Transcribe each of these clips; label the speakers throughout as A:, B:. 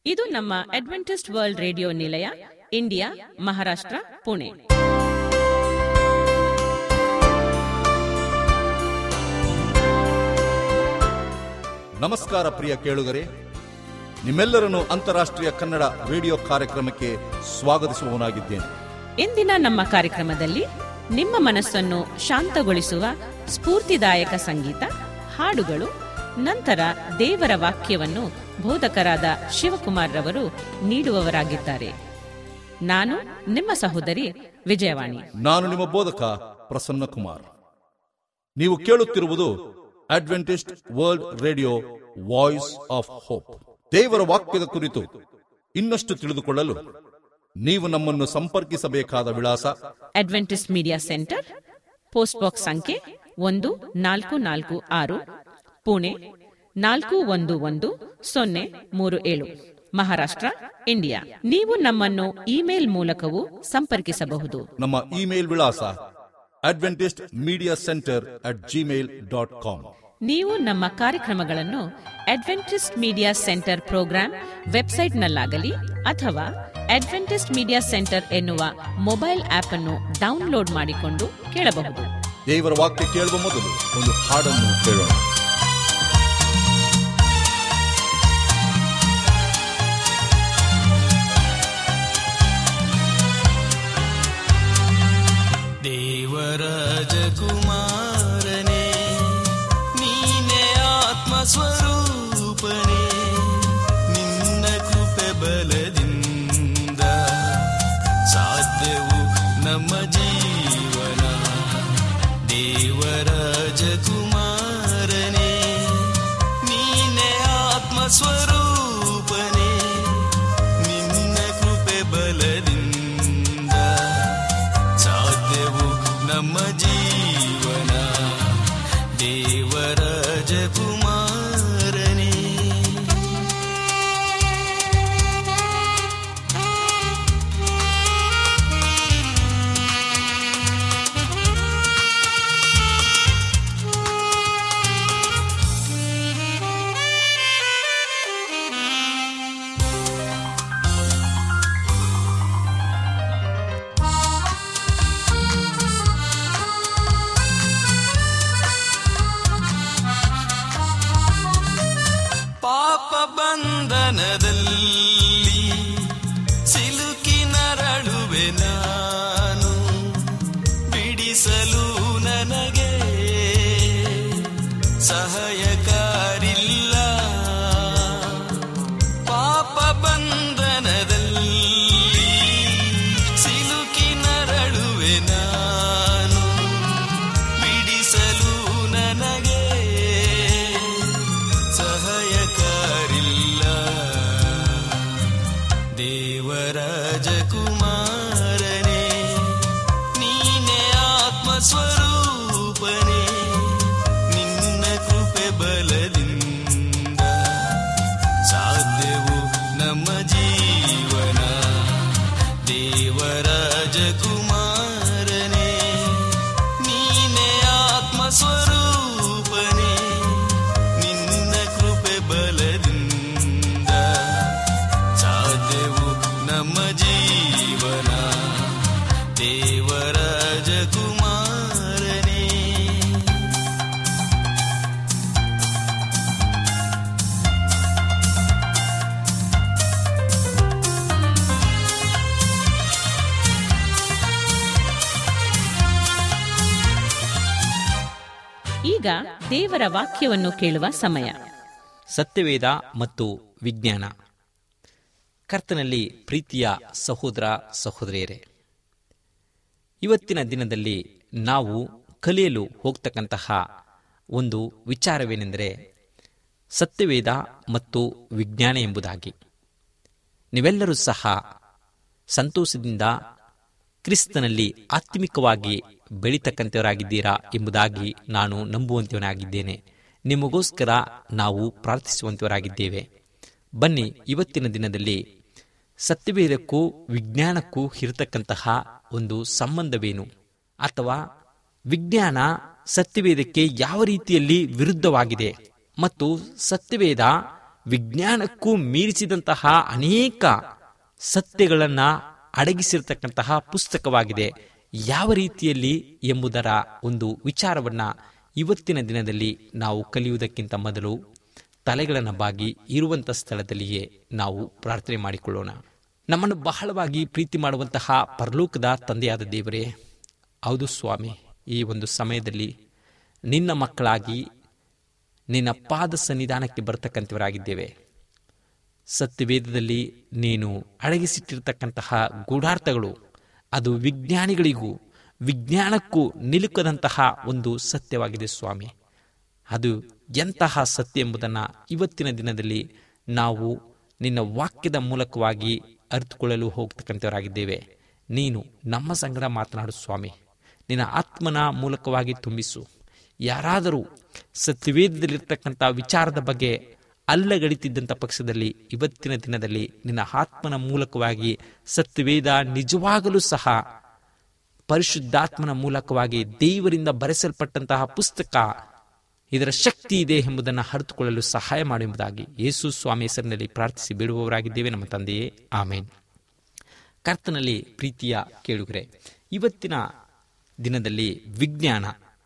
A: ಇದು ನಮ್ಮ Adventist world radio ನಿಲಯ ಇಂಡಿಯಾ ಮಹಾರಾಷ್ಟ್ರ ಪುಣೆ
B: ನಮಸ್ಕಾರ ಪ್ರಿಯ ಕೇಳುಗರೆ ನಿಮ್ಮೆಲ್ಲರನ್ನು ಅಂತಾರಾಷ್ಟ್ರೀಯ ಕನ್ನಡ ರೇಡಿಯೋ ಕಾರ್ಯಕ್ರಮಕ್ಕೆ ಸ್ವಾಗತಿಸುವವನಾಗಿದ್ದೇನೆ
A: ಇಂದಿನ ನಮ್ಮ ಕಾರ್ಯಕ್ರಮದಲ್ಲಿ ನಿಮ್ಮ ಮನಸ್ಸನ್ನು ಶಾಂತಗೊಳಿಸುವ ಸ್ಫೂರ್ತಿದಾಯಕ ಸಂಗೀತ ಹಾಡುಗಳು ನಂತರ ದೇವರ ವಾಕ್ಯವನ್ನು ಬೋಧಕರಾದ ಶಿವಕುಮಾರ್ ರವರು ನೀಡುವವರಾಗಿದ್ದಾರೆ ನಾನು ನಿಮ್ಮ ಸಹೋದರಿ ವಿಜಯವಾಣಿ
B: ನಾನು ನಿಮ್ಮ ಬೋಧಕ ಪ್ರಸನ್ನ ಕುಮಾರ್ ನೀವು ಕೇಳುತ್ತಿರುವುದು Adventist world radio voice of hope ದೇವರ ವಾಕ್ಯದ ಕುರಿತು ಇನ್ನಷ್ಟು ತಿಳಿದುಕೊಳ್ಳಲು ನೀವು ನಮ್ಮನ್ನು ಸಂಪರ್ಕಿಸಬೇಕಾದ ವಿಳಾಸ
A: Adventist media centre post box ಸಂಖ್ಯೆ ಒಂದು ನಾಲ್ಕು ನಾಲ್ಕು ಆರು ಪುಣೆ ನಾಲ್ಕು ಒಂದು ಒಂದು ಸೊನ್ನೆ ಮೂರು ಏಳು ಮಹಾರಾಷ್ಟ್ರ ಇಂಡಿಯಾ ನೀವು ನಮ್ಮನ್ನು ಇಮೇಲ್ ಮೂಲಕವೂ ಸಂಪರ್ಕಿಸಬಹುದು
B: ನಮ್ಮ ಇಮೇಲ್ ವಿಳಾಸ Adventist media centre at Gmail dot com
A: ನೀವು ನಮ್ಮ ಕಾರ್ಯಕ್ರಮಗಳನ್ನು ಅಡ್ವೆಂಟಿಸ್ಟ್ ಮೀಡಿಯಾ ಸೆಂಟರ್ ಪ್ರೋಗ್ರಾಂ ವೆಬ್ಸೈಟ್ನಲ್ಲಾಗಲಿ ಅಥವಾ ಅಡ್ವೆಂಟಿಸ್ಟ್ ಮೀಡಿಯಾ ಸೆಂಟರ್ ಎನ್ನುವ ಮೊಬೈಲ್ ಆಪ್ ಅನ್ನು ಡೌನ್ಲೋಡ್ ಮಾಡಿಕೊಂಡು ಕೇಳಬಹುದು
B: ದೇವರ ವಾಕ್ಯ ಕೇಳುವ ಮೊದಲು ಒಂದು ಹಾಡನ್ನು ಕೇಳೋಣ
C: ದೇವರಾಜಕುಮಾರನೇ ನೀನೇ ಆತ್ಮಸ್ವರೂಪನೇ ನಿನ್ನ ಕೃಪೆ ಬಲದಿಂದ ಸಾಧ್ಯವು ನಮ್ಮ ಜೀವನ ದೇವರಾಜಕುಮಾರನೇ ನೀನೇ ಆತ್ಮಸ್ವರೂಪನೇ ನಿನ್ನ ಕೃಪೆ ಬಲದಿಂದ ಸಾಧ್ಯವು ನಮ್ಮ ಜೀವನ ದೇವರಾಜಕುಮಾರನೇ ಪಾಪ ಬಂಧನದಲ್ಲಿ ಸಿಲುಕಿ ನರಳುವೆ ನಾನು ಬಿಡಿಸಲು ನನಗೆ ಸಹಾಯಕಾರಿಲ್ಲ ಪಾಪ ಬಂಧನದಲ್ಲಿ ಸಿಲುಕಿ ನರಳುವೆ ನಾನು ಬಿಡಿಸಲು ನನಗೆ ಸಹಾಯಕಾರಿಲ್ಲ ದೇವರಾಜಕುಮಾರನೇ ನೀನೇ ಆತ್ಮಸ್ವರೂಪನೇ ನಿನ್ನ ಕೃಪೆ ಬಲದಿಂದ ಸಾಧ್ಯವು ನಮ್ಮ ಜೀವನ ದೇವರಾಜಕುಮಾರನೇ ನೀನೇ ಆತ್ಮಸ್ವರೂಪನೇ ನಿನ್ನ ಕೃಪೆ ಬಲದಿಂದ ಸಾಧ್ಯವು ನಮ್ಮ ಜೀವನ ದೇವರಾಜಕುಮಾರನೇ
A: ಈಗ ದೇವರ ವಾಕ್ಯವನ್ನು ಕೇಳುವ ಸಮಯ
D: ಸತ್ಯವೇದ ಮತ್ತು ವಿಜ್ಞಾನ ಕರ್ತನಲ್ಲಿ ಪ್ರೀತಿಯ ಸಹೋದರ ಸಹೋದರಿಯರೇ ಇವತ್ತಿನ ದಿನದಲ್ಲಿ ನಾವು ಕಲಿಯಲು ಹೋಗ್ತಕ್ಕಂತಹ ಒಂದು ವಿಚಾರವೇನೆಂದರೆ ಸತ್ಯವೇದ ಮತ್ತು ವಿಜ್ಞಾನ ಎಂಬುದಾಗಿ ನೀವೆಲ್ಲರೂ ಸಹ ಸಂತೋಷದಿಂದ ಕ್ರಿಸ್ತನಲ್ಲಿ ಆತ್ಮಿಕವಾಗಿ ಬೆಳೀತಕ್ಕಂಥವರಾಗಿದ್ದೀರಾ ಎಂಬುದಾಗಿ ನಾನು ನಂಬುವಂತವನಾಗಿದ್ದೇನೆ ನಿಮಗೋಸ್ಕರ ನಾವು ಪ್ರಾರ್ಥಿಸುವಂತವರಾಗಿದ್ದೇವೆ ಬನ್ನಿ ಇವತ್ತಿನ ದಿನದಲ್ಲಿ ಸತ್ಯವೇದಕ್ಕೂ ವಿಜ್ಞಾನಕ್ಕೂ ಇರತಕ್ಕಂತಹ ಒಂದು ಸಂಬಂಧವೇನು ಅಥವಾ ವಿಜ್ಞಾನ ಸತ್ಯವೇದಕ್ಕೆ ಯಾವ ರೀತಿಯಲ್ಲಿ ವಿರುದ್ಧವಾಗಿದೆ ಮತ್ತು ಸತ್ಯವೇದ ವಿಜ್ಞಾನಕ್ಕೂ ಮೀರಿಸಿದಂತಹ ಅನೇಕ ಸತ್ಯಗಳನ್ನ ಅಡಗಿಸಿರ್ತಕ್ಕಂತಹ ಪುಸ್ತಕವಾಗಿದೆ ಯಾವ ರೀತಿಯಲ್ಲಿ ಎಂಬುದರ ಒಂದು ವಿಚಾರವನ್ನ ಇವತ್ತಿನ ದಿನದಲ್ಲಿ ನಾವು ಕಲಿಯುವುದಕ್ಕಿಂತ ಮೊದಲು ತಲೆಗಳನ್ನು ಬಾಗಿ ಇರುವಂತಹ ಸ್ಥಳದಲ್ಲಿಯೇ ನಾವು ಪ್ರಾರ್ಥನೆ ಮಾಡಿಕೊಳ್ಳೋಣ ನಮ್ಮನ್ನು ಬಹಳವಾಗಿ ಪ್ರೀತಿ ಮಾಡುವಂತಹ ಪರಲೋಕದ ತಂದೆಯಾದ ದೇವರೇ ಹೌದು ಸ್ವಾಮಿ ಈ ಒಂದು ಸಮಯದಲ್ಲಿ ನಿನ್ನ ಮಕ್ಕಳಾಗಿ ನಿನ್ನ ಪಾದ ಸನ್ನಿಧಾನಕ್ಕೆ ಬರ್ತಕ್ಕಂಥವರಾಗಿದ್ದೇವೆ ಸತ್ಯವೇದದಲ್ಲಿ ನೀನು ಅಡಗಿಸಿಟ್ಟಿರ್ತಕ್ಕಂತಹ ಗೂಢಾರ್ಥಗಳು ಅದು ವಿಜ್ಞಾನಿಗಳಿಗೂ ವಿಜ್ಞಾನಕ್ಕೂ ನಿಲುಕದಂತಹ ಒಂದು ಸತ್ಯವಾಗಿದೆ ಸ್ವಾಮಿ ಅದು ಎಂತಹ ಸತ್ಯ ಎಂಬುದನ್ನು ಇವತ್ತಿನ ದಿನದಲ್ಲಿ ನಾವು ನಿನ್ನ ವಾಕ್ಯದ ಮೂಲಕವಾಗಿ ಅರಿತುಕೊಳ್ಳಲು ಹೋಗ್ತಕ್ಕಂಥವರಾಗಿದ್ದೇವೆ ನೀನು ನಮ್ಮ ಸಂಗಡ ಮಾತನಾಡು ಸ್ವಾಮಿ ನಿನ್ನ ಆತ್ಮನ ಮೂಲಕವಾಗಿ ತುಂಬಿಸು ಯಾರಾದರೂ ಸತ್ಯವೇದದಲ್ಲಿರ್ತಕ್ಕಂಥ ವಿಚಾರದ ಬಗ್ಗೆ ಅಲ್ಲಗಡಿತಿದ್ದಂಥ ಪಕ್ಷದಲ್ಲಿ ಇವತ್ತಿನ ದಿನದಲ್ಲಿ ನಿನ್ನ ಆತ್ಮನ ಮೂಲಕವಾಗಿ ಸತ್ಯವೇದ ನಿಜವಾಗಲೂ ಸಹ ಪರಿಶುದ್ಧಾತ್ಮನ ಮೂಲಕವಾಗಿ ದೇವರಿಂದ ಬರೆಸಲ್ಪಟ್ಟಂತಹ ಪುಸ್ತಕ ಇದರ ಶಕ್ತಿ ಇದೆ ಎಂಬುದನ್ನು ಅರಿತುಕೊಳ್ಳಲು ಸಹಾಯ ಮಾಡಿ ಎಂಬುದಾಗಿ ಯೇಸು ಸ್ವಾಮಿ ಹೆಸರಿನಲ್ಲಿ ಪ್ರಾರ್ಥಿಸಿ ಬಿಡುವವರಾಗಿದ್ದೇವೆ ನಮ್ಮ ತಂದೆಯೇ ಆಮೇನ್ ಕರ್ತನಲ್ಲಿ ಪ್ರೀತಿಯ ಕೇಳುಗರೆ ಇವತ್ತಿನ ದಿನದಲ್ಲಿ ವಿಜ್ಞಾನ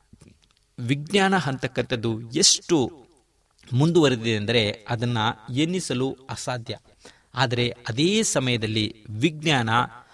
D: ವಿಜ್ಞಾನ ಅಂತಕ್ಕಂಥದ್ದು ಎಷ್ಟು ಮುಂದುವರೆದಿದೆ ಅಂದರೆ ಅದನ್ನ ಎನ್ನಿಸಲು ಅಸಾಧ್ಯ ಆದರೆ ಅದೇ ಸಮಯದಲ್ಲಿ ವಿಜ್ಞಾನ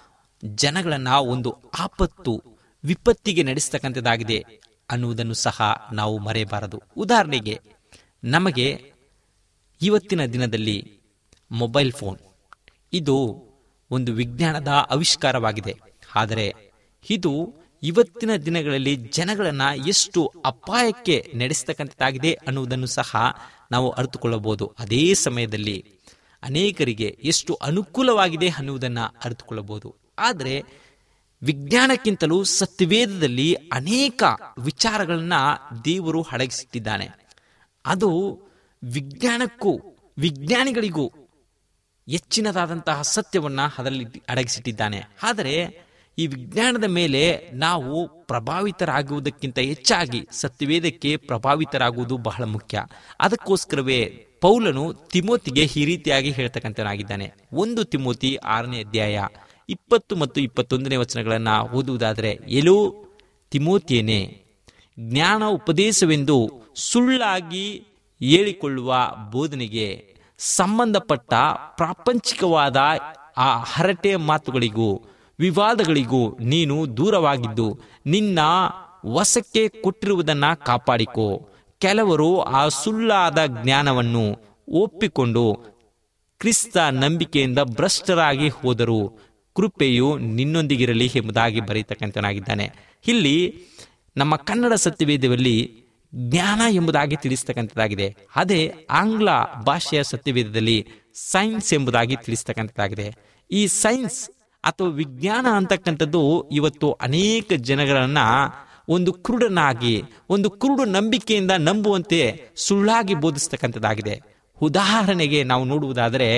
D: ಜನಗಳನ್ನ ಒಂದು ಆಪತ್ತು ವಿಪತ್ತಿಗೆ ನಡೆಸ್ತಕ್ಕಂಥದ್ದಾಗಿದೆ ಅನ್ನುವುದನ್ನು ಸಹ ನಾವು ಮರೆಯಬಾರದು ಉದಾಹರಣೆಗೆ ನಮಗೆ ಇವತ್ತಿನ ದಿನದಲ್ಲಿ ಮೊಬೈಲ್ ಫೋನ್ ಇದು ಒಂದು ವಿಜ್ಞಾನದ ಆವಿಷ್ಕಾರವಾಗಿದೆ ಆದರೆ ಇದು ಇವತ್ತಿನ ದಿನಗಳಲ್ಲಿ ಜನಗಳನ್ನ ಎಷ್ಟು ಅಪಾಯಕ್ಕೆ ನಡೆಸ್ತಕ್ಕಂಥದ್ದಾಗಿದೆ ಅನ್ನುವುದನ್ನು ಸಹ ನಾವು ಅರಿತುಕೊಳ್ಳಬಹುದು ಅದೇ ಸಮಯದಲ್ಲಿ ಅನೇಕರಿಗೆ ಎಷ್ಟು ಅನುಕೂಲವಾಗಿದೆ ಅನ್ನುವುದನ್ನು ಅರಿತುಕೊಳ್ಳಬಹುದು ಆದರೆ ವಿಜ್ಞಾನಕ್ಕಿಂತಲೂ ಸತ್ಯವೇದದಲ್ಲಿ ಅನೇಕ ವಿಚಾರಗಳನ್ನ ದೇವರು ಅಡಗಿಸಿಟ್ಟಿದ್ದಾನೆ ಅದು ವಿಜ್ಞಾನಕ್ಕೂ ವಿಜ್ಞಾನಿಗಳಿಗೂ ಹೆಚ್ಚಿನದಾದಂತಹ ಸತ್ಯವನ್ನ ಅದರಲ್ಲಿ ಅಡಗಿಸಿಟ್ಟಿದ್ದಾನೆ ಆದರೆ ಈ ವಿಜ್ಞಾನದ ಮೇಲೆ ನಾವು ಪ್ರಭಾವಿತರಾಗುವುದಕ್ಕಿಂತ ಹೆಚ್ಚಾಗಿ ಸತ್ಯವೇದಕ್ಕೆ ಪ್ರಭಾವಿತರಾಗುವುದು ಬಹಳ ಮುಖ್ಯ ಅದಕ್ಕೋಸ್ಕರವೇ ಪೌಲನು ತಿಮೋತಿಗೆ ಈ ರೀತಿಯಾಗಿ ಹೇಳ್ತಕ್ಕಂಥನಾಗಿದ್ದಾನೆ ಒಂದು ತಿಮೋತಿ ಆರನೇ ಅಧ್ಯಾಯ ಇಪ್ಪತ್ತು ಮತ್ತು ಇಪ್ಪತ್ತೊಂದನೇ ವಚನಗಳನ್ನ ಓದುವುದಾದರೆ ಎಲ್ಲೋ ತಿಮೋತಿಯೇನೆ ಜ್ಞಾನ ಉಪದೇಶವೆಂದು ಸುಳ್ಳಾಗಿ ಹೇಳಿಕೊಳ್ಳುವ ಬೋಧನೆಗೆ ಸಂಬಂಧಪಟ್ಟ ಪ್ರಾಪಂಚಿಕವಾದ ಆ ಹರಟೆ ಮಾತುಗಳಿಗೂ ವಿವಾದಗಳಿಗೂ ನೀನು ದೂರವಾಗಿದ್ದು ನಿನ್ನ ವಶಕ್ಕೆ ಕೊಟ್ಟಿರುವುದನ್ನ ಕಾಪಾಡಿಕೋ ಕೆಲವರು ಆ ಸುಳ್ಳಾದ ಜ್ಞಾನವನ್ನು ಒಪ್ಪಿಕೊಂಡು ಕ್ರಿಸ್ತ ನಂಬಿಕೆಯಿಂದ ಭ್ರಷ್ಟರಾಗಿ ಹೋದರು ಕೃಪೆಯು ನಿನ್ನೊಂದಿಗಿರಲಿ ಎಂಬುದಾಗಿ ಬರೀತಕ್ಕಂಥನಾಗಿದ್ದಾನೆ ಇಲ್ಲಿ ನಮ್ಮ ಕನ್ನಡ ಸತ್ಯವೇದದಲ್ಲಿ ಜ್ಞಾನ ಎಂಬುದಾಗಿ ತಿಳಿಸ್ತಕ್ಕಂಥದ್ದಾಗಿದೆ ಅದೇ ಆಂಗ್ಲ ಭಾಷೆಯ ಸತ್ಯವೇದದಲ್ಲಿ ಸೈನ್ಸ್ ಎಂಬುದಾಗಿ ತಿಳಿಸ್ತಕ್ಕಂಥದ್ದಾಗಿದೆ ಈ ಸೈನ್ಸ್ ಅಥವಾ ವಿಜ್ಞಾನ ಅಂತಕ್ಕಂಥದ್ದು ಇವತ್ತು ಅನೇಕ ಜನಗಳನ್ನ ಒಂದು ಕುರುಡನಾಗಿ ಒಂದು ಕುರುಡು ನಂಬಿಕೆಯಿಂದ ನಂಬುವಂತೆ ಸುಳ್ಳಾಗಿ ಬೋಧಿಸ್ತಕ್ಕಂಥದ್ದಾಗಿದೆ ಉದಾಹರಣೆಗೆ ನಾವು ನೋಡುವುದಾದರೆ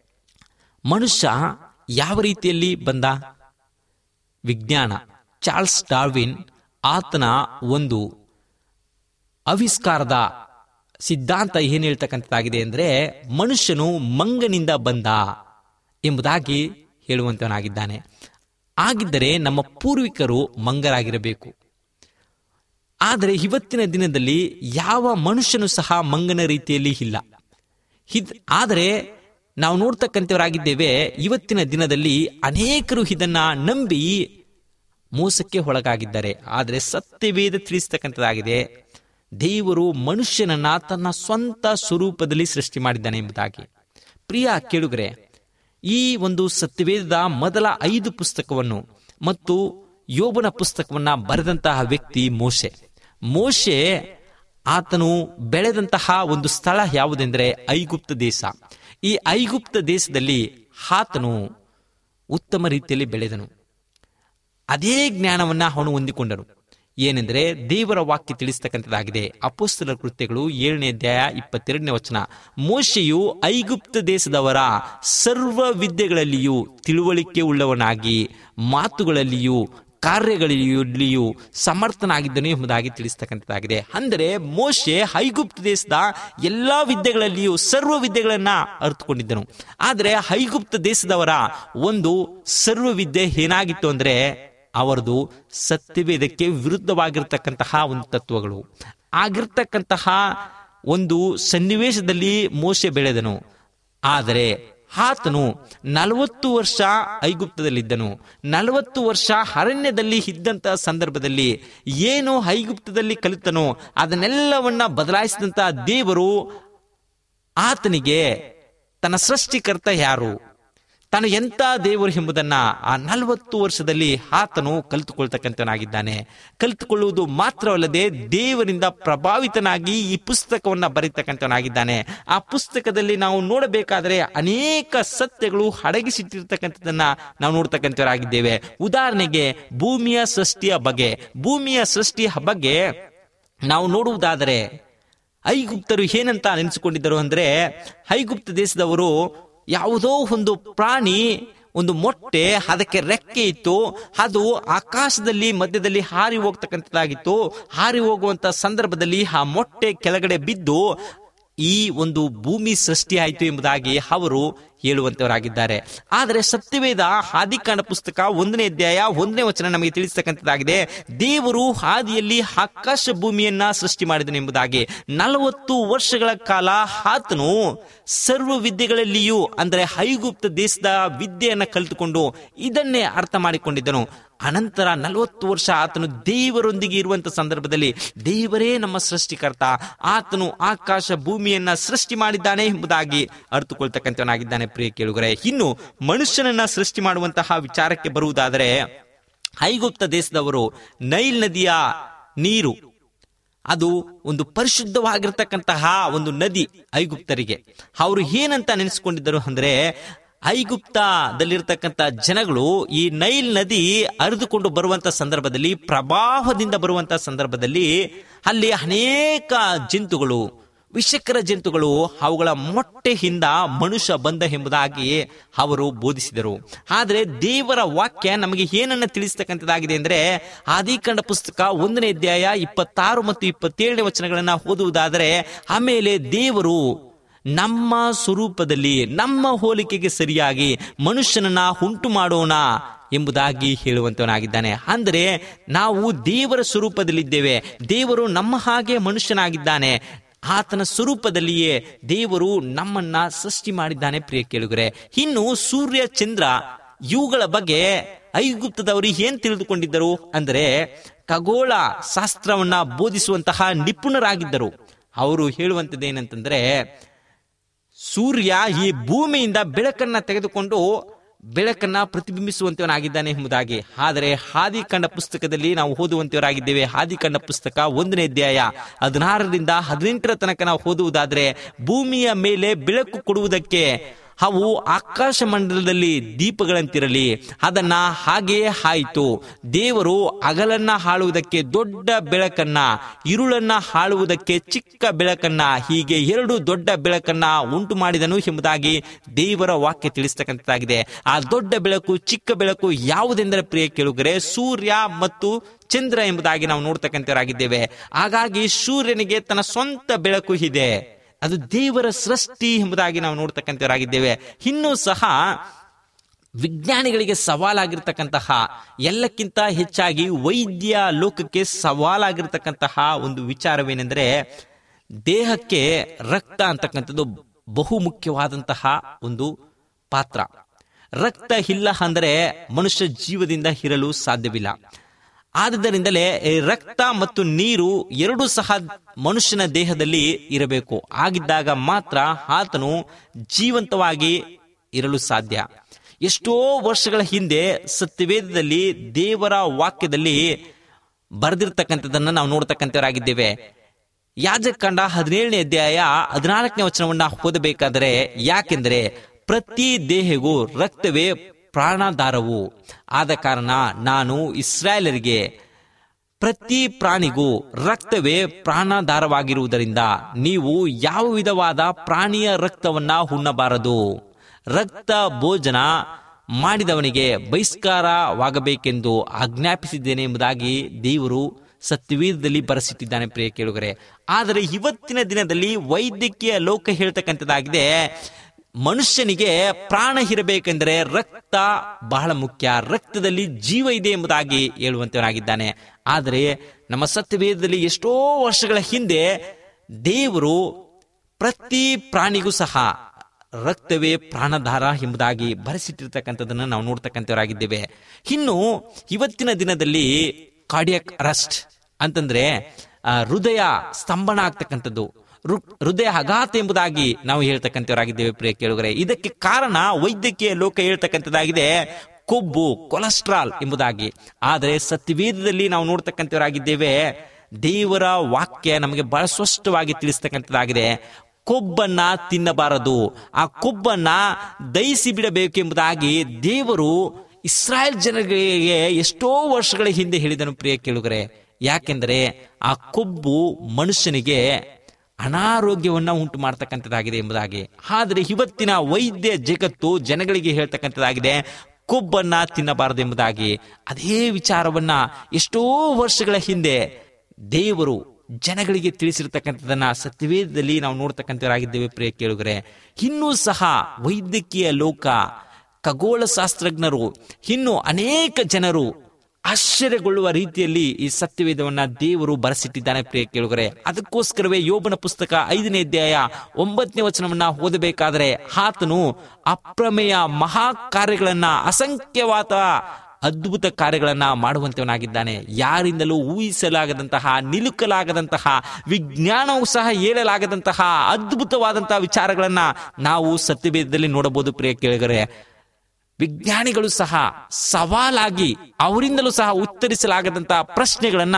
D: ಮನುಷ್ಯ ಯಾವ ರೀತಿಯಲ್ಲಿ ಬಂದ ವಿಜ್ಞಾನ ಚಾರ್ಲ್ಸ್ ಡಾರ್ವಿನ್ ಆತನ ಒಂದು ಆವಿಷ್ಕಾರದ ಸಿದ್ಧಾಂತ ಏನ್ ಹೇಳ್ತಕ್ಕಂಥದ್ದಾಗಿದೆ ಅಂದ್ರೆ ಮನುಷ್ಯನು ಮಂಗನಿಂದ ಬಂದ ಎಂಬುದಾಗಿ ಹೇಳುವಂತವನಾಗಿದ್ದಾನೆ ಆಗಿದ್ದರೆ ನಮ್ಮ ಪೂರ್ವಿಕರು ಮಂಗರಾಗಿರಬೇಕು ಆದರೆ ಇವತ್ತಿನ ದಿನದಲ್ಲಿ ಯಾವ ಮನುಷ್ಯನು ಸಹ ಮಂಗನ ರೀತಿಯಲ್ಲಿ ಇಲ್ಲ ಇದ್ ಆದರೆ ನಾವು ನೋಡ್ತಕ್ಕಂಥವರಾಗಿದ್ದೇವೆ ಇವತ್ತಿನ ದಿನದಲ್ಲಿ ಅನೇಕರು ಇದನ್ನ ನಂಬಿ ಮೋಸಕ್ಕೆ ಒಳಗಾಗಿದ್ದಾರೆ ಆದರೆ ಸತ್ಯವೇದ ತಿಳಿಸ್ತಕ್ಕಂಥದ್ದಾಗಿದೆ ದೇವರು ಮನುಷ್ಯನನ್ನ ತನ್ನ ಸ್ವಂತ ಸ್ವರೂಪದಲ್ಲಿ ಸೃಷ್ಟಿ ಮಾಡಿದ್ದಾನೆ ಎಂಬುದಾಗಿ ಪ್ರಿಯ ಕೇಳುಗರೆ ಈ ಒಂದು ಸತ್ಯವೇದದ ಮೊದಲ ಐದು ಪುಸ್ತಕವನ್ನು ಮತ್ತು ಯೋಬನ ಪುಸ್ತಕವನ್ನ ಬರೆದಂತಹ ವ್ಯಕ್ತಿ ಮೋಶೆ ಮೋಶೆ ಆತನು ಬೆಳೆದಂತಹ ಒಂದು ಸ್ಥಳ ಯಾವುದೆಂದರೆ ಐಗುಪ್ತ ದೇಶ ಈ ಐಗುಪ್ತ ದೇಶದಲ್ಲಿ ಆತನು ಉತ್ತಮ ರೀತಿಯಲ್ಲಿ ಬೆಳೆದನು ಅದೇ ಜ್ಞಾನವನ್ನ ಅವನು ಹೊಂದಿಕೊಂಡನು ಏನೆಂದರೆ ದೇವರ ವಾಕ್ಯ ತಿಳಿಸ್ತಕ್ಕಂಥದ್ದಾಗಿದೆ ಅಪೋಸ್ತಲ ಕೃತ್ಯಗಳು ಏಳನೇ ಅಧ್ಯಾಯ ಇಪ್ಪತ್ತೆರಡನೇ ವಚನ ಮೋಶೆಯು ಐಗುಪ್ತ ದೇಶದವರ ಸರ್ವ ವಿದ್ಯೆಗಳಲ್ಲಿಯೂ ತಿಳುವಳಿಕೆ ಉಳ್ಳವನಾಗಿ ಮಾತುಗಳಲ್ಲಿಯೂ ಕಾರ್ಯಗಳಲ್ಲಿಯೂ ಸಮರ್ಥನಾಗಿದ್ದನು ಎಂಬುದಾಗಿ ತಿಳಿಸ್ತಕ್ಕಂಥದ್ದಾಗಿದೆ ಅಂದರೆ ಮೋಶೆ ಹೈಗುಪ್ತ ದೇಶದ ಎಲ್ಲಾ ವಿದ್ಯೆಗಳಲ್ಲಿಯೂ ಸರ್ವ ವಿದ್ಯೆಗಳನ್ನ ಅರ್ಥಕೊಂಡಿದ್ದನು ಆದರೆ ಹೈಗುಪ್ತ ದೇಶದವರ ಒಂದು ಸರ್ವ ವಿದ್ಯೆ ಏನಾಗಿತ್ತು ಅಂದ್ರೆ ಅವರದು ಸತ್ಯವೇದಕ್ಕೆ ವಿರುದ್ಧವಾಗಿರ್ತಕ್ಕಂತಹ ಒಂದು ತತ್ವಗಳು ಆಗಿರ್ತಕ್ಕಂತಹ ಒಂದು ಸನ್ನಿವೇಶದಲ್ಲಿ ಮೋಶೆ ಬೆಳೆದನು ಆದರೆ ಆತನು ನಲವತ್ತು ವರ್ಷ ಐಗುಪ್ತದಲ್ಲಿದ್ದನು ನಲವತ್ತು ವರ್ಷ ಅರಣ್ಯದಲ್ಲಿ ಇದ್ದಂತ ಸಂದರ್ಭದಲ್ಲಿ ಏನು ಐಗುಪ್ತದಲ್ಲಿ ಕಲಿತನೋ ಅದನ್ನೆಲ್ಲವನ್ನ ಬದಲಾಯಿಸಿದಂತ ದೇವರು ಆತನಿಗೆ ತನ್ನ ಸೃಷ್ಟಿಕರ್ತ ಯಾರು ತಾನು ಎಂಥ ದೇವರು ಎಂಬುದನ್ನ ಆ ನಲವತ್ತು ವರ್ಷದಲ್ಲಿ ಆತನು ಕಲಿತುಕೊಳ್ತಕ್ಕಂಥನಾಗಿದ್ದಾನೆ ಕಲಿತುಕೊಳ್ಳುವುದು ಮಾತ್ರವಲ್ಲದೆ ದೇವರಿಂದ ಪ್ರಭಾವಿತನಾಗಿ ಈ ಪುಸ್ತಕವನ್ನ ಬರೀತಕ್ಕಂಥವನಾಗಿದ್ದಾನೆ ಆ ಪುಸ್ತಕದಲ್ಲಿ ನಾವು ನೋಡಬೇಕಾದರೆ ಅನೇಕ ಸತ್ಯಗಳು ಅಡಗಿಸಿಟ್ಟಿರ್ತಕ್ಕಂಥದ್ದನ್ನ ನಾವು ನೋಡ್ತಕ್ಕಂಥವರಾಗಿದ್ದೇವೆ ಉದಾಹರಣೆಗೆ ಭೂಮಿಯ ಸೃಷ್ಟಿಯ ಬಗ್ಗೆ ಭೂಮಿಯ ಸೃಷ್ಟಿಯ ಬಗ್ಗೆ ನಾವು ನೋಡುವುದಾದರೆ ಐಗುಪ್ತರು ಏನಂತ ನೆನೆಸಿಕೊಂಡಿದ್ದರು ಅಂದ್ರೆ ಐಗುಪ್ತ ದೇಶದವರು ಯಾವುದೋ ಒಂದು ಪ್ರಾಣಿ ಒಂದು ಮೊಟ್ಟೆ ಅದಕ್ಕೆ ರೆಕ್ಕೆ ಇತ್ತು ಅದು ಆಕಾಶದಲ್ಲಿ ಮಧ್ಯದಲ್ಲಿ ಹಾರಿ ಹೋಗ್ತಕ್ಕಂಥದ್ದಾಗಿತ್ತು ಹಾರಿ ಹೋಗುವಂತ ಸಂದರ್ಭದಲ್ಲಿ ಆ ಮೊಟ್ಟೆ ಕೆಳಗಡೆ ಬಿದ್ದು ಈ ಒಂದು ಭೂಮಿ ಸೃಷ್ಟಿ ಆಯಿತು ಎಂಬುದಾಗಿ ಅವರು ಹೇಳುವಂತವರಾಗಿದ್ದಾರೆ ಆದರೆ ಸತ್ಯವೇದ ಆದಿಕಾಂಡ ಪುಸ್ತಕ ಒಂದನೇ ಅಧ್ಯಾಯ ಒಂದನೇ ವಚನ ನಮಗೆ ತಿಳಿಸ್ತಕ್ಕಂಥದ್ದಾಗಿದೆ ದೇವರು ಆದಿಯಲ್ಲಿ ಆಕಾಶ ಭೂಮಿಯನ್ನ ಸೃಷ್ಟಿ ಮಾಡಿದನು ಎಂಬುದಾಗಿ ನಲವತ್ತು ವರ್ಷಗಳ ಕಾಲ ಆತನು ಸರ್ವ ವಿದ್ಯೆಗಳಲ್ಲಿಯೂ ಅಂದರೆ ಐಗುಪ್ತ ದೇಶದ ವಿದ್ಯೆಯನ್ನ ಕಲಿತುಕೊಂಡು ಇದನ್ನೇ ಅರ್ಥ ಮಾಡಿಕೊಂಡಿದ್ದನು ಅನಂತರ ನಲವತ್ತು ವರ್ಷ ಆತನು ದೇವರೊಂದಿಗೆ ಇರುವಂತ ಸಂದರ್ಭದಲ್ಲಿ ದೇವರೇ ನಮ್ಮ ಸೃಷ್ಟಿಕರ್ತ ಆತನು ಆಕಾಶ ಭೂಮಿಯನ್ನ ಸೃಷ್ಟಿ ಮಾಡಿದ್ದಾನೆ ಎಂಬುದಾಗಿ ಅರ್ಥಕೊಳ್ತಕ್ಕಂಥವನಾಗಿದ್ದಾನೆ ಪ್ರಿಯ ಕೇಳುಗರೆ ಇನ್ನು ಮನುಷ್ಯನನ್ನ ಸೃಷ್ಟಿ ಮಾಡುವಂತಹ ವಿಚಾರಕ್ಕೆ ಬರುವುದಾದರೆ ಐಗುಪ್ತ ದೇಶದವರು ನೈಲ್ ನದಿಯ ನೀರು ಅದು ಒಂದು ಪರಿಶುದ್ಧವಾಗಿರ್ತಕ್ಕಂತಹ ಒಂದು ನದಿ ಐಗುಪ್ತರಿಗೆ ಅವರು ಏನಂತ ನೆನೆಸ್ಕೊಂಡಿದ್ದರು ಅಂದ್ರೆ ಐಗುಪ್ತದಲ್ಲಿರ್ತಕ್ಕಂಥ ಜನಗಳು ಈ ನೈಲ್ ನದಿ ಹರಿದುಕೊಂಡು ಬರುವಂತ ಸಂದರ್ಭದಲ್ಲಿ ಪ್ರವಾಹದಿಂದ ಬರುವಂತ ಸಂದರ್ಭದಲ್ಲಿ ಅಲ್ಲಿ ಅನೇಕ ಜಂತುಗಳು ವಿಷಕರ ಜಂತುಗಳು ಅವುಗಳ ಮೊಟ್ಟೆಯಿಂದ ಮನುಷ್ಯ ಬಂದ ಎಂಬುದಾಗಿ ಅವರು ಬೋಧಿಸಿದರು ಆದರೆ ದೇವರ ವಾಕ್ಯ ನಮಗೆ ಏನನ್ನ ತಿಳಿಸ್ತಕ್ಕಂಥದ್ದಾಗಿದೆ ಅಂದ್ರೆ ಆದಿಕಾಂಡ ಪುಸ್ತಕ ಒಂದನೇ ಅಧ್ಯಾಯ ಇಪ್ಪತ್ತಾರು ಮತ್ತು ಇಪ್ಪತ್ತೇಳನೇ ವಚನಗಳನ್ನ ಓದುವುದಾದರೆ ಆಮೇಲೆ ದೇವರು ನಮ್ಮ ಸ್ವರೂಪದಲ್ಲಿ ನಮ್ಮ ಹೋಲಿಕೆಗೆ ಸರಿಯಾಗಿ ಮನುಷ್ಯನನ್ನ ಉಂಟು ಮಾಡೋಣ ಎಂಬುದಾಗಿ ಹೇಳುವಂತವನಾಗಿದ್ದಾನೆ ಅಂದರೆ ನಾವು ದೇವರ ಸ್ವರೂಪದಲ್ಲಿದ್ದೇವೆ ದೇವರು ನಮ್ಮ ಹಾಗೆ ಮನುಷ್ಯನಾಗಿದ್ದಾನೆ ಆತನ ಸ್ವರೂಪದಲ್ಲಿಯೇ ದೇವರು ನಮ್ಮನ್ನ ಸೃಷ್ಟಿ ಮಾಡಿದ್ದಾನೆ ಪ್ರಿಯ ಕೇಳುಗರೆ ಇನ್ನು ಸೂರ್ಯ ಚಂದ್ರ ಇವುಗಳ ಬಗ್ಗೆ ಐಗುಪ್ತದವರು ಏನ್ ತಿಳಿದುಕೊಂಡಿದ್ದರು ಅಂದರೆ ಖಗೋಳ ಶಾಸ್ತ್ರವನ್ನ ಬೋಧಿಸುವಂತಹ ನಿಪುಣರಾಗಿದ್ದರು ಅವರು ಹೇಳುವಂತದ್ದೇನಂತಂದ್ರೆ ಸೂರ್ಯ ಈ ಭೂಮಿಯಿಂದ ಬೆಳಕನ್ನ ತೆಗೆದುಕೊಂಡು ಬೆಳಕನ್ನ ಪ್ರತಿಬಿಂಬಿಸುವಂತವನಾಗಿದ್ದಾನೆ ಎಂಬುದಾಗಿ ಆದರೆ ಹಾದಿಕಂಡ ಪುಸ್ತಕದಲ್ಲಿ ನಾವು ಓದುವಂತವರಾಗಿದ್ದೇವೆ ಹಾದಿಕಂಡ ಪುಸ್ತಕ ಒಂದನೇ ಅಧ್ಯಾಯ ಹದಿನಾರರಿಂದ ಹದಿನೆಂಟರ ತನಕ ನಾವು ಓದುವುದಾದ್ರೆ ಭೂಮಿಯ ಮೇಲೆ ಬೆಳಕು ಕೊಡುವುದಕ್ಕೆ ಅವು ಆಕಾಶ ಮಂಡಲದಲ್ಲಿ ದೀಪಗಳಂತಿರಲಿ ಅದನ್ನ ಹಾಗೆಯೇ ಆಯಿತು ದೇವರು ಹಗಲನ್ನ ಹಾಳುವುದಕ್ಕೆ ದೊಡ್ಡ ಬೆಳಕನ್ನ ಇರುಳನ್ನ ಹಾಳುವುದಕ್ಕೆ ಚಿಕ್ಕ ಬೆಳಕನ್ನ ಹೀಗೆ ಎರಡು ದೊಡ್ಡ ಬೆಳಕನ್ನ ಉಂಟು ಮಾಡಿದನು ಎಂಬುದಾಗಿ ದೇವರ ವಾಕ್ಯ ತಿಳಿಸ್ತಕ್ಕಂಥದ್ದಾಗಿದೆ ಆ ದೊಡ್ಡ ಬೆಳಕು ಚಿಕ್ಕ ಬೆಳಕು ಯಾವುದೆಂದರೆ ಪ್ರಿಯ ಕೇಳುಗರೆ ಸೂರ್ಯ ಮತ್ತು ಚಂದ್ರ ಎಂಬುದಾಗಿ ನಾವು ನೋಡ್ತಕ್ಕಂಥವರಾಗಿದ್ದೇವೆ ಹಾಗಾಗಿ ಸೂರ್ಯನಿಗೆ ತನ್ನ ಸ್ವಂತ ಬೆಳಕು ಇದೆ ಅದು ದೇವರ ಸೃಷ್ಟಿ ಎಂಬುದಾಗಿ ನಾವು ನೋಡ್ತಕ್ಕಂಥವರಾಗಿದ್ದೇವೆ ಇನ್ನೂ ಸಹ ವಿಜ್ಞಾನಿಗಳಿಗೆ ಸವಾಲಾಗಿರ್ತಕ್ಕಂತಹ ಎಲ್ಲಕ್ಕಿಂತ ಹೆಚ್ಚಾಗಿ ವೈದ್ಯ ಲೋಕಕ್ಕೆ ಸವಾಲಾಗಿರ್ತಕ್ಕಂತಹ ಒಂದು ವಿಚಾರವೇನೆಂದರೆ ದೇಹಕ್ಕೆ ರಕ್ತ ಅಂತಕ್ಕಂಥದ್ದು ಬಹು ಮುಖ್ಯವಾದಂತಹ ಒಂದು ಪಾತ್ರ ರಕ್ತ ಇಲ್ಲ ಅಂದರೆ ಮನುಷ್ಯ ಜೀವದಿಂದ ಇರಲು ಸಾಧ್ಯವಿಲ್ಲ ಆದ್ದರಿಂದಲೇ ಈ ರಕ್ತ ಮತ್ತು ನೀರು ಎರಡೂ ಸಹ ಮನುಷ್ಯನ ದೇಹದಲ್ಲಿ ಇರಬೇಕು ಆಗಿದ್ದಾಗ ಮಾತ್ರ ಆತನು ಜೀವಂತವಾಗಿ ಇರಲು ಸಾಧ್ಯ ಎಷ್ಟೋ ವರ್ಷಗಳ ಹಿಂದೆ ಸತ್ಯವೇದದಲ್ಲಿ ದೇವರ ವಾಕ್ಯದಲ್ಲಿ ಬರೆದಿರ್ತಕ್ಕಂಥದ್ದನ್ನ ನಾವು ನೋಡ್ತಕ್ಕಂಥವರಾಗಿದ್ದೇವೆ ಯಾಜಕಂಡ ಹದಿನೇಳನೇ ಅಧ್ಯಾಯ ಹದಿನಾಲ್ಕನೇ ವಚನವನ್ನ ಓದಬೇಕಾದರೆ ಯಾಕೆಂದರೆ ಪ್ರತಿ ದೇಹಗೂ ರಕ್ತವೇ ಪ್ರಾಣಾಧಾರವು ಆದ ಕಾರಣ ನಾನು ಇಸ್ರಾಯೇಲರಿಗೆ ಪ್ರತಿ ಪ್ರಾಣಿಗೂ ರಕ್ತವೇ ಪ್ರಾಣಾಧಾರವಾಗಿರುವುದರಿಂದ ನೀವು ಯಾವ ವಿಧವಾದ ಪ್ರಾಣಿಯ ರಕ್ತವನ್ನ ಉಣ್ಣಬಾರದು ರಕ್ತ ಭೋಜನ ಮಾಡಿದವನಿಗೆ ಬಹಿಷ್ಕಾರವಾಗಬೇಕೆಂದು ಆಜ್ಞಾಪಿಸಿದ್ದೇನೆ ಎಂಬುದಾಗಿ ದೇವರು ಸತ್ಯವೇದದಲ್ಲಿ ಬರೆಸಿಟ್ಟಿದ್ದಾನೆ ಪ್ರಿಯ ಕೇಳುಗರೆ ಆದರೆ ಇವತ್ತಿನ ದಿನದಲ್ಲಿ ವೈದ್ಯಕೀಯ ಲೋಕ ಹೇಳ್ತಕ್ಕಂಥದ್ದಾಗಿದೆ ಮನುಷ್ಯನಿಗೆ ಪ್ರಾಣ ಇರಬೇಕೆಂದರೆ ರಕ್ತ ಬಹಳ ಮುಖ್ಯ ರಕ್ತದಲ್ಲಿ ಜೀವ ಇದೆ ಎಂಬುದಾಗಿ ಹೇಳುವಂತವನಾಗಿದ್ದಾನೆ ಆದರೆ ನಮ್ಮ ಸತ್ಯವೇದದಲ್ಲಿ ಎಷ್ಟೋ ವರ್ಷಗಳ ಹಿಂದೆ ದೇವರು ಪ್ರತಿ ಪ್ರಾಣಿಗೂ ಸಹ ರಕ್ತವೇ ಪ್ರಾಣಧಾರ ಎಂಬುದಾಗಿ ಬರೆಸಿಟ್ಟಿರ್ತಕ್ಕಂಥದ್ದನ್ನು ನಾವು ನೋಡ್ತಕ್ಕಂಥವರಾಗಿದ್ದೇವೆ ಇನ್ನು ಇವತ್ತಿನ ದಿನದಲ್ಲಿ ಕಾರ್ಡಿಯಕ್ ಅರೆಸ್ಟ್ ಅಂತಂದ್ರೆ ಆ, ಹೃದಯ ಸ್ತಂಭನ ಆಗ್ತಕ್ಕಂಥದ್ದು ಹೃ- ಹೃದಯ ಆಘಾತ ಎಂಬುದಾಗಿ ನಾವು ಹೇಳ್ತಕ್ಕಂಥವರಾಗಿದ್ದೇವೆ ಪ್ರಿಯ ಕೇಳುಗರೆ ಇದಕ್ಕೆ ಕಾರಣ ವೈದ್ಯಕೀಯ ಲೋಕ ಹೇಳ್ತಕ್ಕಂಥದ್ದಾಗಿದೆ ಕೊಬ್ಬು ಕೊಲೆಸ್ಟ್ರಾಲ್ ಎಂಬುದಾಗಿ ಆದರೆ ಸತ್ಯವೇದದಲ್ಲಿ ನಾವು ನೋಡ್ತಕ್ಕಂಥವರಾಗಿದ್ದೇವೆ ದೇವರ ವಾಕ್ಯ ನಮಗೆ ಬಹಳ ಸ್ಪಷ್ಟವಾಗಿ ತಿಳಿಸ್ತಕ್ಕಂಥದ್ದಾಗಿದೆ ಕೊಬ್ಬನ್ನ ತಿನ್ನಬಾರದು ಆ ಕೊಬ್ಬನ್ನ ದಯಿಸಿ ಬಿಡಬೇಕೆಂಬುದಾಗಿ ದೇವರು ಇಸ್ರಾಯೇಲ್ ಜನರಿಗೆ ಎಷ್ಟೋ ವರ್ಷಗಳ ಹಿಂದೆ ಹೇಳಿದನು ಪ್ರಿಯ ಕೇಳುಗರೆ ಯಾಕೆಂದರೆ ಆ ಕೊಬ್ಬು ಮನುಷ್ಯನಿಗೆ ಅನಾರೋಗ್ಯವನ್ನ ಉಂಟು ಮಾಡ್ತಕ್ಕಂಥದ್ದಾಗಿದೆ ಎಂಬುದಾಗಿ ಆದರೆ ಇವತ್ತಿನ ವೈದ್ಯ ಜಗತ್ತು ಜನಗಳಿಗೆ ಹೇಳ್ತಕ್ಕಂಥದ್ದಾಗಿದೆ ಕೊಬ್ಬನ್ನ ತಿನ್ನಬಾರದು ಎಂಬುದಾಗಿ ಅದೇ ವಿಚಾರವನ್ನ ಎಷ್ಟೋ ವರ್ಷಗಳ ಹಿಂದೆ ದೇವರು ಜನಗಳಿಗೆ ತಿಳಿಸಿರ್ತಕ್ಕಂಥದ್ದನ್ನ ಸತ್ಯವೇದದಲ್ಲಿ ನಾವು ನೋಡ್ತಕ್ಕಂಥವರಾಗಿದ್ದೇವೆ ಪ್ರಿಯ ಕೇಳುಗರೆ ಇನ್ನೂ ಸಹ ವೈದ್ಯಕೀಯ ಲೋಕ ಖಗೋಳ ಶಾಸ್ತ್ರಜ್ಞರು ಇನ್ನು ಅನೇಕ ಜನರು ಆಶ್ಚರ್ಯಗೊಳ್ಳುವ ರೀತಿಯಲ್ಲಿ ಈ ಸತ್ಯವೇದವನ್ನ ದೇವರು ಬರೆಸಿಟ್ಟಿದ್ದಾನೆ ಪ್ರಿಯ ಕೇಳುಗರೆ ಅದಕ್ಕೋಸ್ಕರವೇ ಯೋಬನ ಪುಸ್ತಕ ಐದನೇ ಅಧ್ಯಾಯ ಒಂಬತ್ತನೇ ವಚನವನ್ನ ಓದಬೇಕಾದರೆ ಆತನು ಅಪ್ರಮೇಯ ಮಹಾ ಕಾರ್ಯಗಳನ್ನ ಅಸಂಖ್ಯವಾದ ಅದ್ಭುತ ಕಾರ್ಯಗಳನ್ನ ಮಾಡುವಂತವನಾಗಿದ್ದಾನೆ ಯಾರಿಂದಲೂ ಊಹಿಸಲಾಗದಂತಹ ನಿಲುಕಲಾಗದಂತಹ ವಿಜ್ಞಾನವೂ ಸಹ ಹೇಳಲಾಗದಂತಹ ಅದ್ಭುತವಾದಂತಹ ವಿಚಾರಗಳನ್ನ ನಾವು ಸತ್ಯವೇದದಲ್ಲಿ ನೋಡಬಹುದು ಪ್ರಿಯ ಕೇಳಿಗರೆ ವಿಜ್ಞಾನಿಗಳು ಸಹ ಸವಾಲಾಗಿ ಅವರಿಂದಲೂ ಸಹ ಉತ್ತರಿಸಲಾಗದಂತಹ ಪ್ರಶ್ನೆಗಳನ್ನ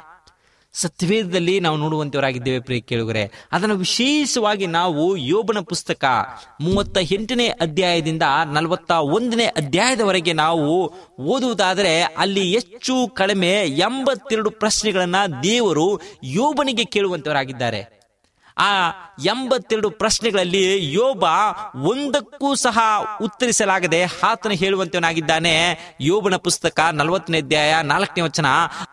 D: ಸತ್ಯವೇದದಲ್ಲಿ ನಾವು ನೋಡುವಂತವರಾಗಿದ್ದೇವೆ ಪ್ರಿಯ ಕೇಳುಗರೆ ಅದನ್ನು ವಿಶೇಷವಾಗಿ ನಾವು ಯೋಬನ ಪುಸ್ತಕ ಮೂವತ್ತ ಎಂಟನೇ ಅಧ್ಯಾಯದಿಂದ ನಲವತ್ತ ಒಂದನೇ ಅಧ್ಯಾಯದವರೆಗೆ ನಾವು ಓದುವುದಾದರೆ ಅಲ್ಲಿ ಹೆಚ್ಚು ಕಡಿಮೆ ಎಂಬತ್ತೆರಡು ಪ್ರಶ್ನೆಗಳನ್ನ ದೇವರು ಯೋಬನಿಗೆ ಕೇಳುವಂತವರಾಗಿದ್ದಾರೆ ಆ ಎಂಬತ್ತೆರಡು ಪ್ರಶ್ನೆಗಳಲ್ಲಿ ಯೋಬ ಒಂದಕ್ಕೂ ಸಹ ಉತ್ತರಿಸಲಾಗದೆ ಆತನು ಹೇಳುವಂತವನಾಗಿದ್ದಾನೆ ಯೋಬನ ಪುಸ್ತಕ ನಲವತ್ತನೇ ಅಧ್ಯಾಯ ನಾಲ್ಕನೇ ವಚನ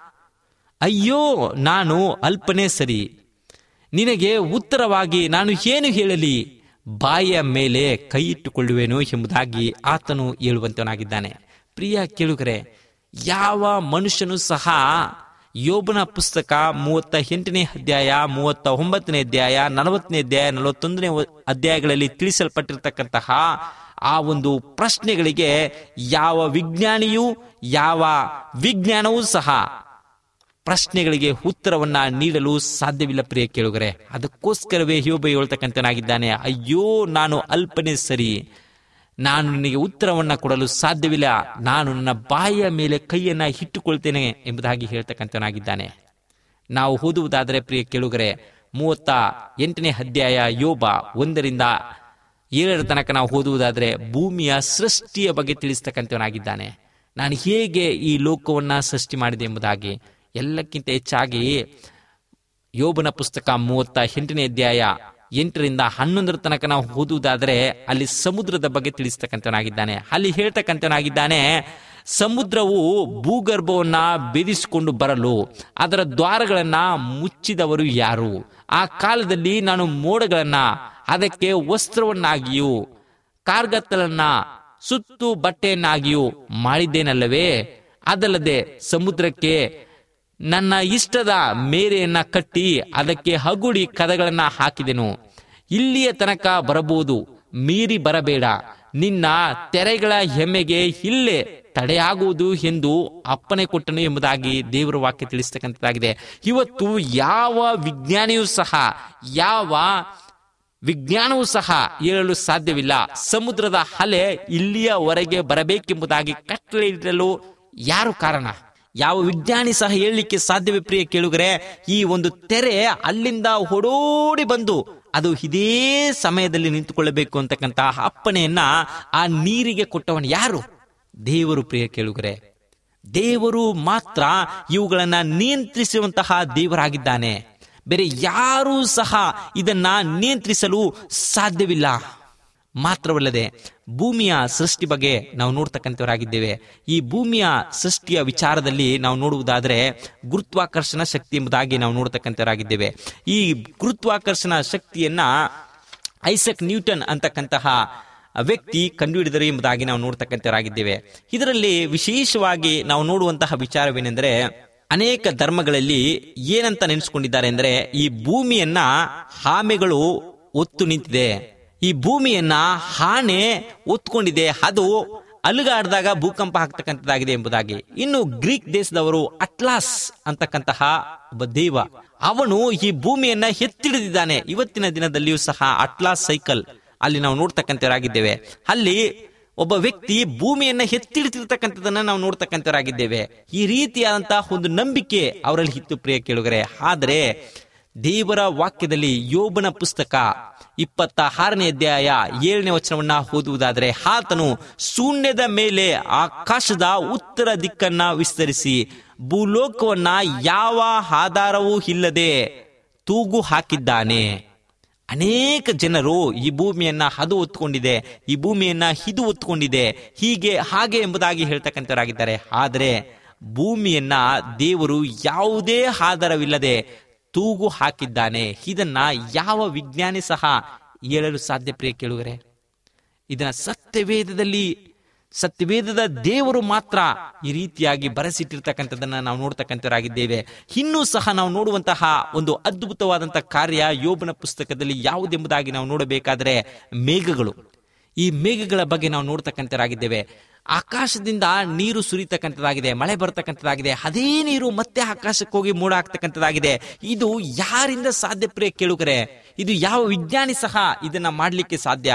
D: ಅಯ್ಯೋ ನಾನು ಅಲ್ಪನೇ ಸರಿ ನಿನಗೆ ಉತ್ತರವಾಗಿ ನಾನು ಏನು ಹೇಳಲಿ ಬಾಯಿಯ ಮೇಲೆ ಕೈ ಇಟ್ಟುಕೊಳ್ಳುವೆನು ಎಂಬುದಾಗಿ ಆತನು ಹೇಳುವಂತವನಾಗಿದ್ದಾನೆ ಪ್ರಿಯ ಕೇಳುಗರೆ ಯಾವ ಮನುಷ್ಯನು ಸಹ ಯೋಬನ ಪುಸ್ತಕ ಮೂವತ್ತ ಎಂಟನೇ ಅಧ್ಯಾಯ ಮೂವತ್ತ ಒಂಬತ್ತನೇ ಅಧ್ಯಾಯ ನಲವತ್ತನೇ ಅಧ್ಯಾಯ ನಲವತ್ತೊಂದನೇ ಅಧ್ಯಾಯಗಳಲ್ಲಿ ತಿಳಿಸಲ್ಪಟ್ಟಿರ್ತಕ್ಕಂತಹ ಆ ಒಂದು ಪ್ರಶ್ನೆಗಳಿಗೆ ಯಾವ ವಿಜ್ಞಾನಿಯೂ ಯಾವ ವಿಜ್ಞಾನವೂ ಸಹ ಪ್ರಶ್ನೆಗಳಿಗೆ ಉತ್ತರವನ್ನ ನೀಡಲು ಸಾಧ್ಯವಿಲ್ಲ ಪ್ರಿಯ ಕೇಳುಗರೆ ಅದಕ್ಕೋಸ್ಕರವೇ ಯೋಬ ಹೇಳ್ತಕ್ಕಂಥನಾಗಿದ್ದಾನೆ ಅಯ್ಯೋ ನಾನು ಅಲ್ಪನೇ ಸರಿ ನಾನು ನಿನಗೆ ಉತ್ತರವನ್ನ ಕೊಡಲು ಸಾಧ್ಯವಿಲ್ಲ ನಾನು ನನ್ನ ಬಾಯಿಯ ಮೇಲೆ ಕೈಯನ್ನ ಇಟ್ಟುಕೊಳ್ತೇನೆ ಎಂಬುದಾಗಿ ಹೇಳ್ತಕ್ಕಂಥನಾಗಿದ್ದಾನೆ ನಾವು ಓದುವುದಾದರೆ ಪ್ರಿಯ ಕೇಳುಗರೆ ಮೂವತ್ತ ಎಂಟನೇ ಅಧ್ಯಾಯ ಯೋಬ ಒಂದರಿಂದ ಏಳರ ತನಕ ನಾವು ಓದುವುದಾದರೆ ಭೂಮಿಯ ಸೃಷ್ಟಿಯ ಬಗ್ಗೆ ತಿಳಿಸ್ತಕ್ಕಂಥವನಾಗಿದ್ದಾನೆ ನಾನು ಹೇಗೆ ಈ ಲೋಕವನ್ನ ಸೃಷ್ಟಿ ಮಾಡಿದೆ ಎಂಬುದಾಗಿ ಎಲ್ಲಕ್ಕಿಂತ ಹೆಚ್ಚಾಗಿ ಯೋಬನ ಪುಸ್ತಕ ಮೂವತ್ತ ಎಂಟನೇ ಅಧ್ಯಾಯ ಎಂಟರಿಂದ ಹನ್ನೊಂದರ ತನಕ ನಾವು ಓದುವುದಾದರೆ ಅಲ್ಲಿ ಸಮುದ್ರದ ಬಗ್ಗೆ ತಿಳಿಸ್ತಕ್ಕಂಥವನಾಗಿದ್ದಾನೆ ಅಲ್ಲಿ ಹೇಳ್ತಕ್ಕಂಥವನಾಗಿದ್ದಾನೆ ಸಮುದ್ರವು ಭೂಗರ್ಭವನ್ನ ಬೇಧಿಸಿಕೊಂಡು ಬರಲು ಅದರ ದ್ವಾರಗಳನ್ನ ಮುಚ್ಚಿದವರು ಯಾರು ಆ ಕಾಲದಲ್ಲಿ ನಾನು ಮೋಡಗಳನ್ನ ಅದಕ್ಕೆ ವಸ್ತ್ರವನ್ನಾಗಿಯೂ ಕಾರ್ಗತ್ತಲನ್ನ ಸುತ್ತು ಬಟ್ಟೆಯನ್ನಾಗಿಯೂ ಮಾಡಿದ್ದೇನಲ್ಲವೇ ಅದಲ್ಲದೆ ಸಮುದ್ರಕ್ಕೆ ನನ್ನ ಇಷ್ಟದ ಮೇರೆಯನ್ನ ಕಟ್ಟಿ ಅದಕ್ಕೆ ಹಗುಡಿ ಕದಗಳನ್ನ ಹಾಕಿದೆನು ಇಲ್ಲಿಯ ತನಕ ಬರಬಹುದು ಮೀರಿ ಬರಬೇಡ ನಿನ್ನ ತೆರೆಗಳ ಹೆಮ್ಮೆಗೆ ಇಲ್ಲೇ ತಡೆಯಾಗುವುದು ಎಂದು ಅಪ್ಪನೆ ಕೊಟ್ಟನು ಎಂಬುದಾಗಿ ದೇವರ ವಾಕ್ಯ ತಿಳಿಸ್ತಕ್ಕಂಥದ್ದಾಗಿದೆ ಇವತ್ತು ಯಾವ ವಿಜ್ಞಾನಿಯೂ ಸಹ ಯಾವ ವಿಜ್ಞಾನವೂ ಸಹ ಹೇಳಲು ಸಾಧ್ಯವಿಲ್ಲ ಸಮುದ್ರದ ಅಲೆ ಇಲ್ಲಿಯವರೆಗೆ ಬರಬೇಕೆಂಬುದಾಗಿ ಕಟ್ಟಳೆ ಇಡಲು ಯಾರು ಕಾರಣ ಯಾವ ವಿಜ್ಞಾನಿ ಸಹ ಹೇಳಲಿಕ್ಕೆ ಸಾಧ್ಯವೇ ಪ್ರಿಯ ಕೇಳುಗರೆ ಈ ಒಂದು ತೆರೆ ಅಲ್ಲಿಂದ ಹೊಡೋಡಿ ಬಂದು ಅದು ಇದೇ ಸಮಯದಲ್ಲಿ ನಿಂತುಕೊಳ್ಳಬೇಕು ಅಂತಕ್ಕಂತ ಅಪ್ಪಣೆಯನ್ನ ಆ ನೀರಿಗೆ ಕೊಟ್ಟವನು ಯಾರು ದೇವರು ಪ್ರಿಯ ಕೇಳುಗರೆ ದೇವರು ಮಾತ್ರ ಇವುಗಳನ್ನ ನಿಯಂತ್ರಿಸುವಂತಹ ದೇವರಾಗಿದ್ದಾನೆ ಬೇರೆ ಯಾರೂ ಸಹ ಇದನ್ನ ನಿಯಂತ್ರಿಸಲು ಸಾಧ್ಯವಿಲ್ಲ ಮಾತ್ರವಲ್ಲದೆ ಭೂಮಿಯ ಸೃಷ್ಟಿ ಬಗ್ಗೆ ನಾವು ನೋಡ್ತಕ್ಕಂಥವರಾಗಿದ್ದೇವೆ ಈ ಭೂಮಿಯ ಸೃಷ್ಟಿಯ ವಿಚಾರದಲ್ಲಿ ನಾವು ನೋಡುವುದಾದರೆ ಗುರುತ್ವಾಕರ್ಷಣ ಶಕ್ತಿ ಎಂಬುದಾಗಿ ನಾವು ನೋಡ್ತಕ್ಕಂಥವರಾಗಿದ್ದೇವೆ ಈ ಗುರುತ್ವಾಕರ್ಷಣ ಶಕ್ತಿಯನ್ನ ಐಸಕ್ ನ್ಯೂಟನ್ ಅಂತಕ್ಕಂತಹ ವ್ಯಕ್ತಿ ಕಂಡುಹಿಡಿದರು ಎಂಬುದಾಗಿ ನಾವು ನೋಡ್ತಕ್ಕಂಥವರಾಗಿದ್ದೇವೆ ಇದರಲ್ಲಿ ವಿಶೇಷವಾಗಿ ನಾವು ನೋಡುವಂತಹ ವಿಚಾರವೇನೆಂದರೆ ಅನೇಕ ಧರ್ಮಗಳಲ್ಲಿ ಏನಂತ ನೆನೆಸ್ಕೊಂಡಿದ್ದಾರೆ ಅಂದರೆ ಈ ಭೂಮಿಯನ್ನ ಆಮೆಗಳು ಒತ್ತು ನಿಂತಿದೆ ಈ ಭೂಮಿಯನ್ನ ಆನೆ ಒತ್ಕೊಂಡಿದೆ ಅದು ಅಲುಗಾಡಿದಾಗ ಭೂಕಂಪ ಆಗ್ತಕ್ಕಂಥದ್ದಾಗಿದೆ ಎಂಬುದಾಗಿ ಇನ್ನು ಗ್ರೀಕ್ ದೇಶದವರು ಅಟ್ಲಾಸ್ ಅಂತಕ್ಕಂತಹ ಒಬ್ಬ ದೇವ ಅವನು ಈ ಭೂಮಿಯನ್ನ ಎತ್ತಿಡಿದಿದ್ದಾನೆ ಇವತ್ತಿನ ದಿನದಲ್ಲಿಯೂ ಸಹ ಅಟ್ಲಾಸ್ ಸೈಕಲ್ ಅಲ್ಲಿ ನಾವು ನೋಡ್ತಕ್ಕಂಥವರಾಗಿದ್ದೇವೆ ಅಲ್ಲಿ ಒಬ್ಬ ವ್ಯಕ್ತಿ ಭೂಮಿಯನ್ನ ಎತ್ತಿಡ್ತಿರ್ತಕ್ಕಂಥದನ್ನ ನಾವು ನೋಡ್ತಕ್ಕಂಥವರಾಗಿದ್ದೇವೆ ಈ ರೀತಿಯಾದಂತಹ ಒಂದು ನಂಬಿಕೆ ಅವರಲ್ಲಿ ಇತ್ತು ಪ್ರಿಯ ಕೇಳುಗರೆ ಆದರೆ ದೇವರ ವಾಕ್ಯದಲ್ಲಿ ಯೋಬನ ಪುಸ್ತಕ ಇಪ್ಪತ್ತ ಆರನೇ ಅಧ್ಯಾಯ ಏಳನೇ ವಚನವನ್ನ ಓದುವುದಾದರೆ ಆತನು ಶೂನ್ಯದ ಮೇಲೆ ಆಕಾಶದ ಉತ್ತರ ದಿಕ್ಕನ್ನ ವಿಸ್ತರಿಸಿ ಭೂಲೋಕವನ್ನ ಯಾವ ಆಧಾರವೂ ಇಲ್ಲದೆ ತೂಗು ಹಾಕಿದ್ದಾನೆ ಅನೇಕ ಜನರು ಈ ಭೂಮಿಯನ್ನ ಅದು ಒತ್ಕೊಂಡಿದೆ ಈ ಭೂಮಿಯನ್ನ ಇದು ಒತ್ಕೊಂಡಿದೆ ಹೀಗೆ ಹಾಗೆ ಎಂಬುದಾಗಿ ಹೇಳ್ತಕ್ಕಂಥವರಾಗಿದ್ದಾರೆ ಆದರೆ ಭೂಮಿಯನ್ನ ದೇವರು ಯಾವುದೇ ಆಧಾರವಿಲ್ಲದೆ ತೂಗು ಹಾಕಿದ್ದಾನೆ ಇದನ್ನ ಯಾವ ವಿಜ್ಞಾನಿ ಸಹ ಹೇಳಲು ಸಾಧ್ಯ ಪ್ರಿಯ ಕೇಳುವರೆ ಇದನ್ನ ಸತ್ಯವೇದದಲ್ಲಿ ಸತ್ಯವೇದದ ದೇವರು ಮಾತ್ರ ಈ ರೀತಿಯಾಗಿ ಬರೆಸಿಟ್ಟಿರ್ತಕ್ಕಂಥದ್ದನ್ನ ನಾವು ನೋಡ್ತಕ್ಕಂಥವರಾಗಿದ್ದೇವೆ ಇನ್ನೂ ಸಹ ನಾವು ನೋಡುವಂತಹ ಒಂದು ಅದ್ಭುತವಾದಂತಹ ಕಾರ್ಯ ಯೋಬನ ಪುಸ್ತಕದಲ್ಲಿ ಯಾವುದೆಂಬುದಾಗಿ ನಾವು ನೋಡಬೇಕಾದರೆ ಮೇಘಗಳು ಈ ಮೇಘಗಳ ಬಗ್ಗೆ ನಾವು ನೋಡ್ತಕ್ಕಂಥವರಾಗಿದ್ದೇವೆ ಆಕಾಶದಿಂದ ನೀರು ಸುರಿತಕ್ಕಂಥದ್ದಾಗಿದೆ ಮಳೆ ಬರ್ತಕ್ಕಂಥದ್ದಾಗಿದೆ ಅದೇ ನೀರು ಮತ್ತೆ ಆಕಾಶಕ್ಕೆ ಹೋಗಿ ಮೋಡ ಆಗ್ತಕ್ಕಂಥದ್ದಾಗಿದೆ ಇದು ಯಾರಿಂದ ಸಾಧ್ಯ ಪ್ರಿಯ ಕೇಳುಗರೆ ಇದು ಯಾವ ವಿಜ್ಞಾನಿ ಸಹ ಇದನ್ನ ಮಾಡಲಿಕ್ಕೆ ಸಾಧ್ಯ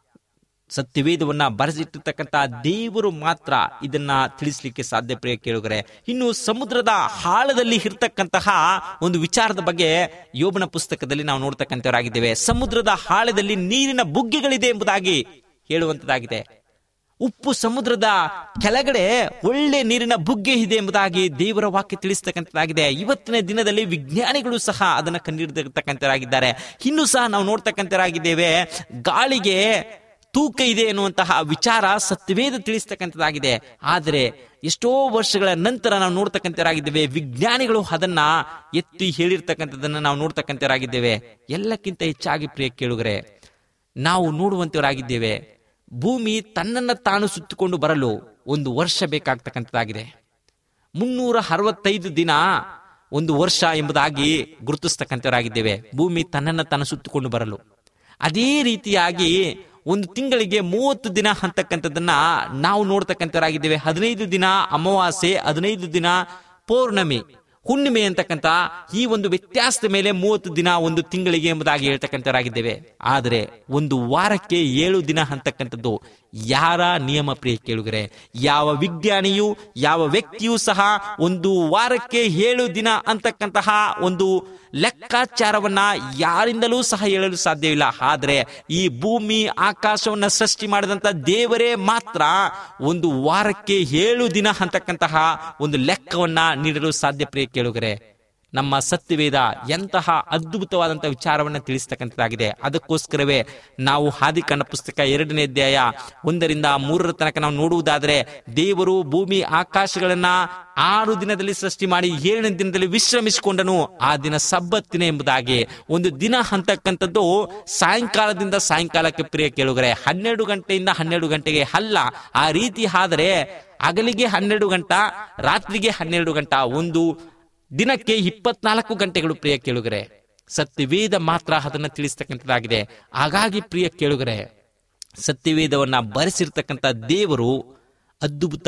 D: ಸತ್ಯವೇದವನ್ನ ಬರೆಸಿಟ್ಟಿರ್ತಕ್ಕಂಥ ದೇವರು ಮಾತ್ರ ಇದನ್ನ ತಿಳಿಸ್ಲಿಕ್ಕೆ ಸಾಧ್ಯ ಪ್ರಿಯ ಕೇಳುಗರೆ ಇನ್ನು ಸಮುದ್ರದ ಆಳದಲ್ಲಿ ಇರ್ತಕ್ಕಂತಹ ಒಂದು ವಿಚಾರದ ಬಗ್ಗೆ ಯೋಬನ ಪುಸ್ತಕದಲ್ಲಿ ನಾವು ನೋಡ್ತಕ್ಕಂಥವರಾಗಿದ್ದೇವೆ ಸಮುದ್ರದ ಆಳದಲ್ಲಿ ನೀರಿನ ಬುಗ್ಗೆಗಳಿದೆ ಎಂಬುದಾಗಿ ಹೇಳುವಂತದ್ದಾಗಿದೆ ಉಪ್ಪು ಸಮುದ್ರದ ಕೆಳಗಡೆ ಒಳ್ಳೆ ನೀರಿನ ಬುಗ್ಗೆ ಇದೆ ಎಂಬುದಾಗಿ ದೇವರ ವಾಕ್ಯ ತಿಳಿಸ್ತಕ್ಕಂಥದ್ದಾಗಿದೆ ಇವತ್ತಿನ ದಿನದಲ್ಲಿ ವಿಜ್ಞಾನಿಗಳು ಸಹ ಅದನ್ನು ಕಂಡುಹಿಡಿದಿರ್ತಕ್ಕಂಥವರಾಗಿದ್ದಾರೆ ಇನ್ನು ಸಹ ನಾವು ನೋಡ್ತಕ್ಕಂಥವರಾಗಿದ್ದೇವೆ ಗಾಳಿಗೆ ತೂಕ ಇದೆ ಎನ್ನುವಂತಹ ವಿಚಾರ ಸತ್ಯವೇದ ತಿಳಿಸ್ತಕ್ಕಂಥದ್ದಾಗಿದೆ ಆದರೆ ಎಷ್ಟೋ ವರ್ಷಗಳ ನಂತರ ನಾವು ನೋಡ್ತಕ್ಕಂಥವರಾಗಿದ್ದೇವೆ ವಿಜ್ಞಾನಿಗಳು ಅದನ್ನ ಎತ್ತಿ ಹೇಳಿರ್ತಕ್ಕಂಥದ್ದನ್ನ ನಾವು ನೋಡ್ತಕ್ಕಂಥವರಾಗಿದ್ದೇವೆ ಎಲ್ಲಕ್ಕಿಂತ ಹೆಚ್ಚಾಗಿ ಪ್ರಿಯ ಕೇಳುಗರೆ ನಾವು ನೋಡುವಂತವರಾಗಿದ್ದೇವೆ ಭೂಮಿ ತನ್ನನ್ನ ತಾನು ಸುತ್ತಿಕೊಂಡು ಬರಲು ಒಂದು ವರ್ಷ ಬೇಕಾಗ್ತಕ್ಕಂಥದ್ದಾಗಿದೆ ಮುನ್ನೂರ ಅರವತ್ತೈದು ದಿನ ಒಂದು ವರ್ಷ ಎಂಬುದಾಗಿ ಗುರುತಿಸ್ತಕ್ಕಂಥವರಾಗಿದ್ದೇವೆ ಭೂಮಿ ತನ್ನನ್ನ ತಾನು ಸುತ್ತಿಕೊಂಡು ಬರಲು ಅದೇ ರೀತಿಯಾಗಿ ಒಂದು ತಿಂಗಳಿಗೆ ಮೂವತ್ತು ದಿನ ಅಂತಕ್ಕಂಥದ್ದನ್ನ ನಾವು ನೋಡ್ತಕ್ಕಂಥವರಾಗಿದ್ದೇವೆ ಹದಿನೈದು ದಿನ ಅಮಾವಾಸ್ಯೆ ಹದಿನೈದು ದಿನ ಪೌರ್ಣಮಿ ಹುಣ್ಣಿಮೆ ಅಂತಕ್ಕಂಥ ಈ ಒಂದು ವ್ಯತ್ಯಾಸದ ಮೇಲೆ ಮೂವತ್ತು ದಿನ ಒಂದು ತಿಂಗಳಿಗೆ ಎಂಬುದಾಗಿ ಹೇಳ್ತಕ್ಕಂಥವರಾಗಿದ್ದೇವೆ ಆದರೆ ಒಂದು ವಾರಕ್ಕೆ ಏಳು ದಿನ ಅಂತಕ್ಕಂಥದ್ದು ಯಾರ ನಿಯಮ ಪ್ರಿಯ ಕೇಳುಗರೆ ಯಾವ ವಿಜ್ಞಾನಿಯು ಯಾವ ವ್ಯಕ್ತಿಯೂ ಸಹ ಒಂದು ವಾರಕ್ಕೆ ಏಳು ದಿನ ಅಂತಕ್ಕಂತಹ ಒಂದು ಲೆಕ್ಕಾಚಾರವನ್ನ ಯಾರಿಂದಲೂ ಸಹ ಹೇಳಲು ಸಾಧ್ಯವಿಲ್ಲ ಆದರೆ ಈ ಭೂಮಿ ಆಕಾಶವನ್ನ ಸೃಷ್ಟಿ ಮಾಡಿದಂತ ದೇವರೇ ಮಾತ್ರ ಒಂದು ವಾರಕ್ಕೆ ಏಳು ದಿನ ಅಂತಕ್ಕಂತಹ ಒಂದು ಲೆಕ್ಕವನ್ನ ನೀಡಲು ಸಾಧ್ಯ ಪ್ರಿಯ ಕೇಳುಗರೆ ನಮ್ಮ ಸತ್ಯವೇದ ಎಂತಹ ಅದ್ಭುತವಾದಂತಹ ವಿಚಾರವನ್ನ ತಿಳಿಸ್ತಕ್ಕಂಥದ್ದಾಗಿದೆ ಅದಕ್ಕೋಸ್ಕರವೇ ನಾವು ಹಾದಿಕಣ್ಣ ಪುಸ್ತಕ ಎರಡನೇ ಅಧ್ಯಾಯ ಒಂದರಿಂದ ಮೂರರ ತನಕ ನಾವು ನೋಡುವುದಾದರೆ ದೇವರು ಭೂಮಿ ಆಕಾಶಗಳನ್ನ ಆರು ದಿನದಲ್ಲಿ ಸೃಷ್ಟಿ ಮಾಡಿ ಏಳನೇ ದಿನದಲ್ಲಿ ವಿಶ್ರಮಿಸಿಕೊಂಡನು ಆ ದಿನ ಸಬ್ಬತ್ತಿನ ಎಂಬುದಾಗಿ ಒಂದು ದಿನ ಅಂತಕ್ಕಂಥದ್ದು ಸಾಯಂಕಾಲದಿಂದ ಸಾಯಂಕಾಲಕ್ಕೆ ಪ್ರಿಯ ಕೇಳುಗರೆ ಹನ್ನೆರಡು ಗಂಟೆಯಿಂದ ಹನ್ನೆರಡು ಗಂಟೆಗೆ ಅಲ್ಲ ಆ ರೀತಿ ಆದರೆ ಹಗಲಿಗೆ ಹನ್ನೆರಡು ಗಂಟ ರಾತ್ರಿಗೆ ಹನ್ನೆರಡು ಗಂಟ ಒಂದು ದಿನಕ್ಕೆ ಇಪ್ಪತ್ನಾಲ್ಕು ಗಂಟೆಗಳು ಪ್ರಿಯ ಕೇಳುಗರೆ ಸತ್ಯವೇದ ಮಾತ್ರ ಅದನ್ನ ತಿಳಿಸ್ತಕ್ಕಂಥದ್ದಾಗಿದೆ ಹಾಗಾಗಿ ಪ್ರಿಯ ಕೇಳುಗರೆ ಸತ್ಯವೇದವನ್ನ ಬರೆಸಿರ್ತಕ್ಕಂಥ ದೇವರು ಅದ್ಭುತ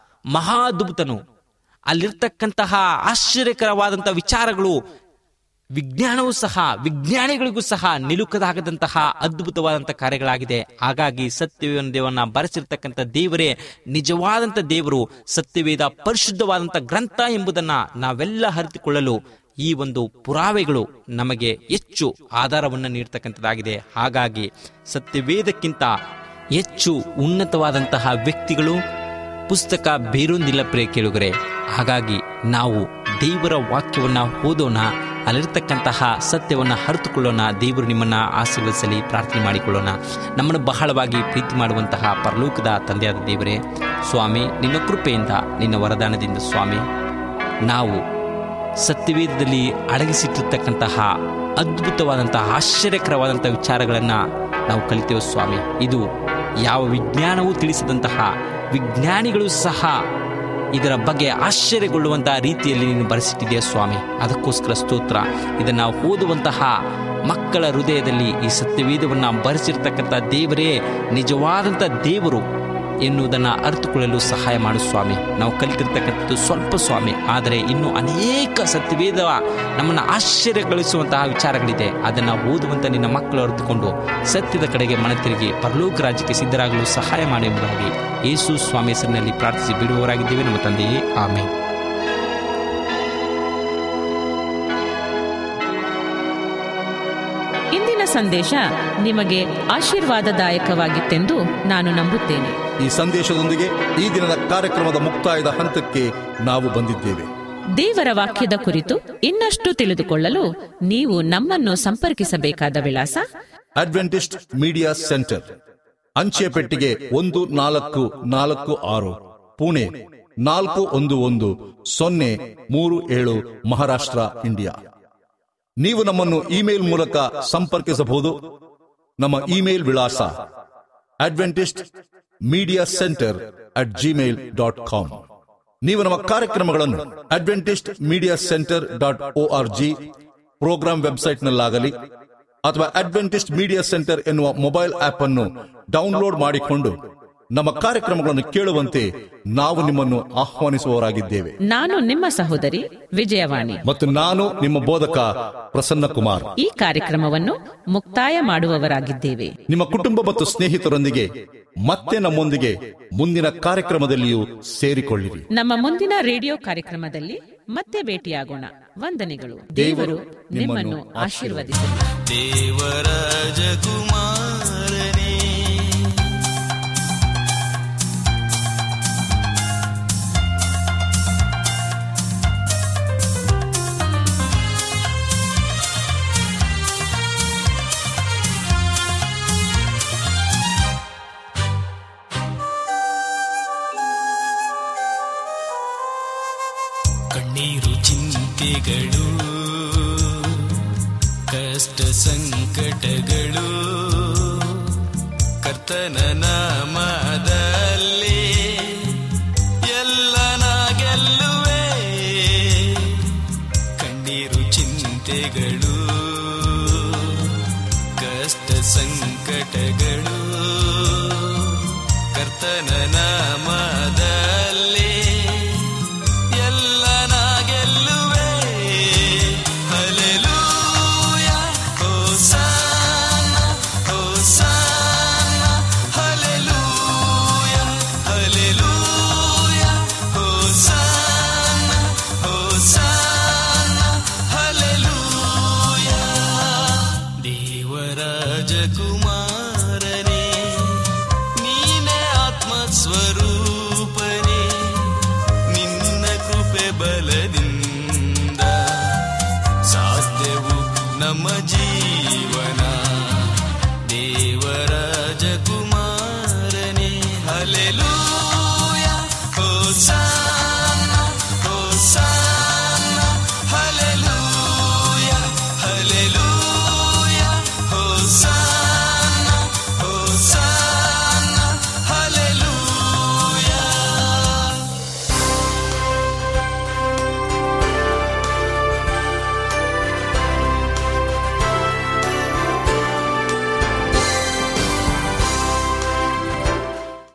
D: ಮಹಾದ್ಭುತನು ಅಲ್ಲಿರ್ತಕ್ಕಂತಹ ಆಶ್ಚರ್ಯಕರವಾದಂತಹ ವಿಚಾರಗಳು ವಿಜ್ಞಾನವೂ ಸಹ ವಿಜ್ಞಾನಿಗಳಿಗೂ ಸಹ ನಿಲುಕದಾಗದಂತಹ ಅದ್ಭುತವಾದಂತಹ ಕಾರ್ಯಗಳಾಗಿದೆ ಹಾಗಾಗಿ ಸತ್ಯವೇದವನ್ನ ಬರೆಸಿರ್ತಕ್ಕಂಥ ದೇವರೇ ನಿಜವಾದಂತ ದೇವರು ಸತ್ಯವೇದ ಪರಿಶುದ್ಧವಾದಂತ ಗ್ರಂಥ ಎಂಬುದನ್ನ ನಾವೆಲ್ಲ ಅರಿತುಕೊಳ್ಳಲು ಈ ಒಂದು ಪುರಾವೆಗಳು ನಮಗೆ ಹೆಚ್ಚು ಆಧಾರವನ್ನು ನೀಡ್ತಕ್ಕಂಥದ್ದಾಗಿದೆ ಹಾಗಾಗಿ ಸತ್ಯವೇದಕ್ಕಿಂತ ಹೆಚ್ಚು ಉನ್ನತವಾದಂತಹ ವ್ಯಕ್ತಿಗಳು ಪುಸ್ತಕ ಬೇರೊಂದಿಲ್ಲ ಪ್ರಿಯ ಕೇಳುಗರೆ ಹಾಗಾಗಿ ನಾವು ದೇವರ ವಾಕ್ಯವನ್ನ ಓದೋಣ ಅಲ್ಲಿರ್ತಕ್ಕಂತಹ ಸತ್ಯವನ್ನು ಅರಿತುಕೊಳ್ಳೋಣ ದೇವರು ನಿಮ್ಮನ್ನ ಆಶೀರ್ವದಿಸಲಿ ಪ್ರಾರ್ಥನೆ ಮಾಡಿಕೊಳ್ಳೋಣ ನಮ್ಮನ್ನು ಬಹಳವಾಗಿ ಪ್ರೀತಿ ಮಾಡುವಂತಹ ಪರಲೋಕದ ತಂದೆಯಾದ ದೇವರೇ ಸ್ವಾಮಿ ನಿನ್ನ ಕೃಪೆಯಿಂದ ನಿನ್ನ ವರದಾನದಿಂದ ಸ್ವಾಮಿ ನಾವು ಸತ್ಯವೇದದಲ್ಲಿ ಅಡಗಿಸಿಟ್ಟಿರ್ತಕ್ಕಂತಹ ಅದ್ಭುತವಾದಂತಹ ಆಶ್ಚರ್ಯಕರವಾದಂಥ ವಿಚಾರಗಳನ್ನು ನಾವು ಕಲಿತೇವೆ ಸ್ವಾಮಿ ಇದು ಯಾವ ವಿಜ್ಞಾನವೂ ತಿಳಿಸಿದಂತಹ ವಿಜ್ಞಾನಿಗಳು ಸಹ ಇದರ ಬಗ್ಗೆ ಆಶ್ಚರ್ಯಗೊಳ್ಳುವಂತಹ ರೀತಿಯಲ್ಲಿ ನೀನು ಬರೆಸಿಟ್ಟಿದೆಯಾ ಸ್ವಾಮಿ ಅದಕ್ಕೋಸ್ಕರ ಸ್ತೋತ್ರ ಇದನ್ನು ಓದುವಂತಹ ಮಕ್ಕಳ ಹೃದಯದಲ್ಲಿ ಈ ಸತ್ಯವೇದವನ್ನು ಬರೆಸಿರ್ತಕ್ಕಂಥ ದೇವರೇ ನಿಜವಾದಂಥ ದೇವರು ಎನ್ನುವುದನ್ನು ಅರಿತುಕೊಳ್ಳಲು ಸಹಾಯ ಮಾಡು ಸ್ವಾಮಿ ನಾವು ಕಲಿತಿರ್ತಕ್ಕಂಥದ್ದು ಸ್ವಲ್ಪ ಸ್ವಾಮಿ ಆದರೆ ಇನ್ನೂ ಅನೇಕ ಸತ್ಯವೇದ ನಮ್ಮನ್ನು ಆಶ್ಚರ್ಯಗೊಳಿಸುವಂತಹ ವಿಚಾರಗಳಿದೆ ಅದನ್ನು ಓದುವಂಥ ನಿನ್ನ ಮಕ್ಕಳು ಅರಿತುಕೊಂಡು ಸತ್ಯದ ಕಡೆಗೆ ಮನ ತಿರುಗಿ ಪರಲೋಕ ರಾಜ್ಯಕ್ಕೆ ಸಿದ್ಧರಾಗಲು ಸಹಾಯ ಮಾಡಿ ಎಂಬುದಾಗಿ ಯೇಸು ಸ್ವಾಮಿ ಹೆಸರಿನಲ್ಲಿ ಪ್ರಾರ್ಥಿಸಿ ಬಿಡುವವರಾಗಿದ್ದೇವೆ ನಮ್ಮ ತಂದೆಯೇ ಆಮೇಲೆ
A: ಇಂದಿನ ಸಂದೇಶ ನಿಮಗೆ ಆಶೀರ್ವಾದದಾಯಕವಾಗಿತ್ತೆಂದು ನಾನು ನಂಬುತ್ತೇನೆ
B: ಈ ಸಂದೇಶದೊಂದಿಗೆ ಈ ದಿನದ ಕಾರ್ಯಕ್ರಮದ ಮುಕ್ತಾಯದ ಹಂತಕ್ಕೆ ನಾವು ಬಂದಿದ್ದೇವೆ
A: ದೇವರ ವಾಕ್ಯದ ಕುರಿತು ಇನ್ನಷ್ಟು ತಿಳಿದುಕೊಳ್ಳಲು ನೀವು ನಮ್ಮನ್ನು ಸಂಪರ್ಕಿಸಬೇಕಾದ ವಿಳಾಸ
B: ಅಡ್ವೆಂಟಿಸ್ಟ್ ಮೀಡಿಯಾ ಸೆಂಟರ್ ಅಂಚೆ ಪೆಟ್ಟಿಗೆ ಒಂದು ನಾಲ್ಕು ನಾಲ್ಕು ಆರು ಪುಣೆ ನಾಲ್ಕು ಒಂದು ಒಂದು ಸೊನ್ನೆ ಮೂರು ಏಳು ಮಹಾರಾಷ್ಟ್ರ ಇಂಡಿಯಾ ನೀವು ನಮ್ಮನ್ನು ಇಮೇಲ್ ಮೂಲಕ ಸಂಪರ್ಕಿಸಬಹುದು ನಮ್ಮ ಇಮೇಲ್ ವಿಳಾಸ Adventist media centre at Gmail dot com ನೀವು ನಮ್ಮ ಕಾರ್ಯಕ್ರಮಗಳನ್ನು Adventist media centre dot O R G programme ವೆಬ್ಸೈಟ್ನಲ್ಲಾಗಲಿ ಅಥವಾ ಅಡ್ವೆಂಟಿಸ್ಟ್ ಮೀಡಿಯಾ ಸೆಂಟರ್ ಎನ್ನುವ ಮೊಬೈಲ್ ಆಪ್ ಅನ್ನು ಡೌನ್ಲೋಡ್ ಮಾಡಿಕೊಂಡು ನಮ್ಮ ಕಾರ್ಯಕ್ರಮಗಳನ್ನು ಕೇಳುವಂತೆ ನಾವು ನಿಮ್ಮನ್ನು ಆಹ್ವಾನಿಸುವವರಾಗಿದ್ದೇವೆ
A: ನಾನು ನಿಮ್ಮ ಸಹೋದರಿ ವಿಜಯವಾಣಿ
B: ಮತ್ತು ನಾನು ನಿಮ್ಮ ಬೋಧಕ ಪ್ರಸನ್ನ ಕುಮಾರ್
A: ಈ ಕಾರ್ಯಕ್ರಮವನ್ನು ಮುಕ್ತಾಯ ಮಾಡುವವರಾಗಿದ್ದೇವೆ
B: ನಿಮ್ಮ ಕುಟುಂಬ ಮತ್ತು ಸ್ನೇಹಿತರೊಂದಿಗೆ ಮತ್ತೆ ನಮ್ಮೊಂದಿಗೆ ಮುಂದಿನ ಕಾರ್ಯಕ್ರಮದಲ್ಲಿಯೂ ಸೇರಿಕೊಳ್ಳಿರಿ
A: ನಮ್ಮ ಮುಂದಿನ ರೇಡಿಯೋ ಕಾರ್ಯಕ್ರಮದಲ್ಲಿ ಮತ್ತೆ ಭೇಟಿಯಾಗೋಣ ವಂದನೆಗಳು ದೇವರು ನಿಮ್ಮನ್ನು ಆಶೀರ್ವದಿಸಲಿ
C: ದೇವರಾಜ ಕುಮಾರನೇ ಕಣ್ಣೀರು ಚಿಂತೆಗಳು ಕಷ್ಟ ಸಂಕಟಗಳು ಕರ್ತನ ನಾಮದಲ್ಲಿ ಎಲ್ಲ ನಾ ಗೆಲ್ಲುವೆ ಕಣ್ಣೀರು ಚಿಂತೆಗಳು ಕಷ್ಟ ಸಂಕಟಗಳು ಕರ್ತನ ನಾಮದಲ್ಲಿ ಎಲ್ಲ ನಾ ಗೆಲ್ಲುವೆ ಹಲೆಲೂಯ ಹೋಸಾನ ಹೋಸಾನ ಹಲೆಲೂಯ ಹಲೆಲೂಯ ಹೋಸಾನ ಹೋಸಾನ ಹಲೆಲೂಯ ದೇವರಾಜ ಕುಮಾರನೇ ನೀನೇ ಆತ್ಮ ಸ್ವರೂಪನೇ ನಿನ್ನ ಕೃಪೆ ಬಲದಿಂದ ಸಾಧ್ಯವು ನಮ್ಮ ಜೀವನ ದೇವರಾಜ ಕುಮಾರನೇ ಹಲೆಲು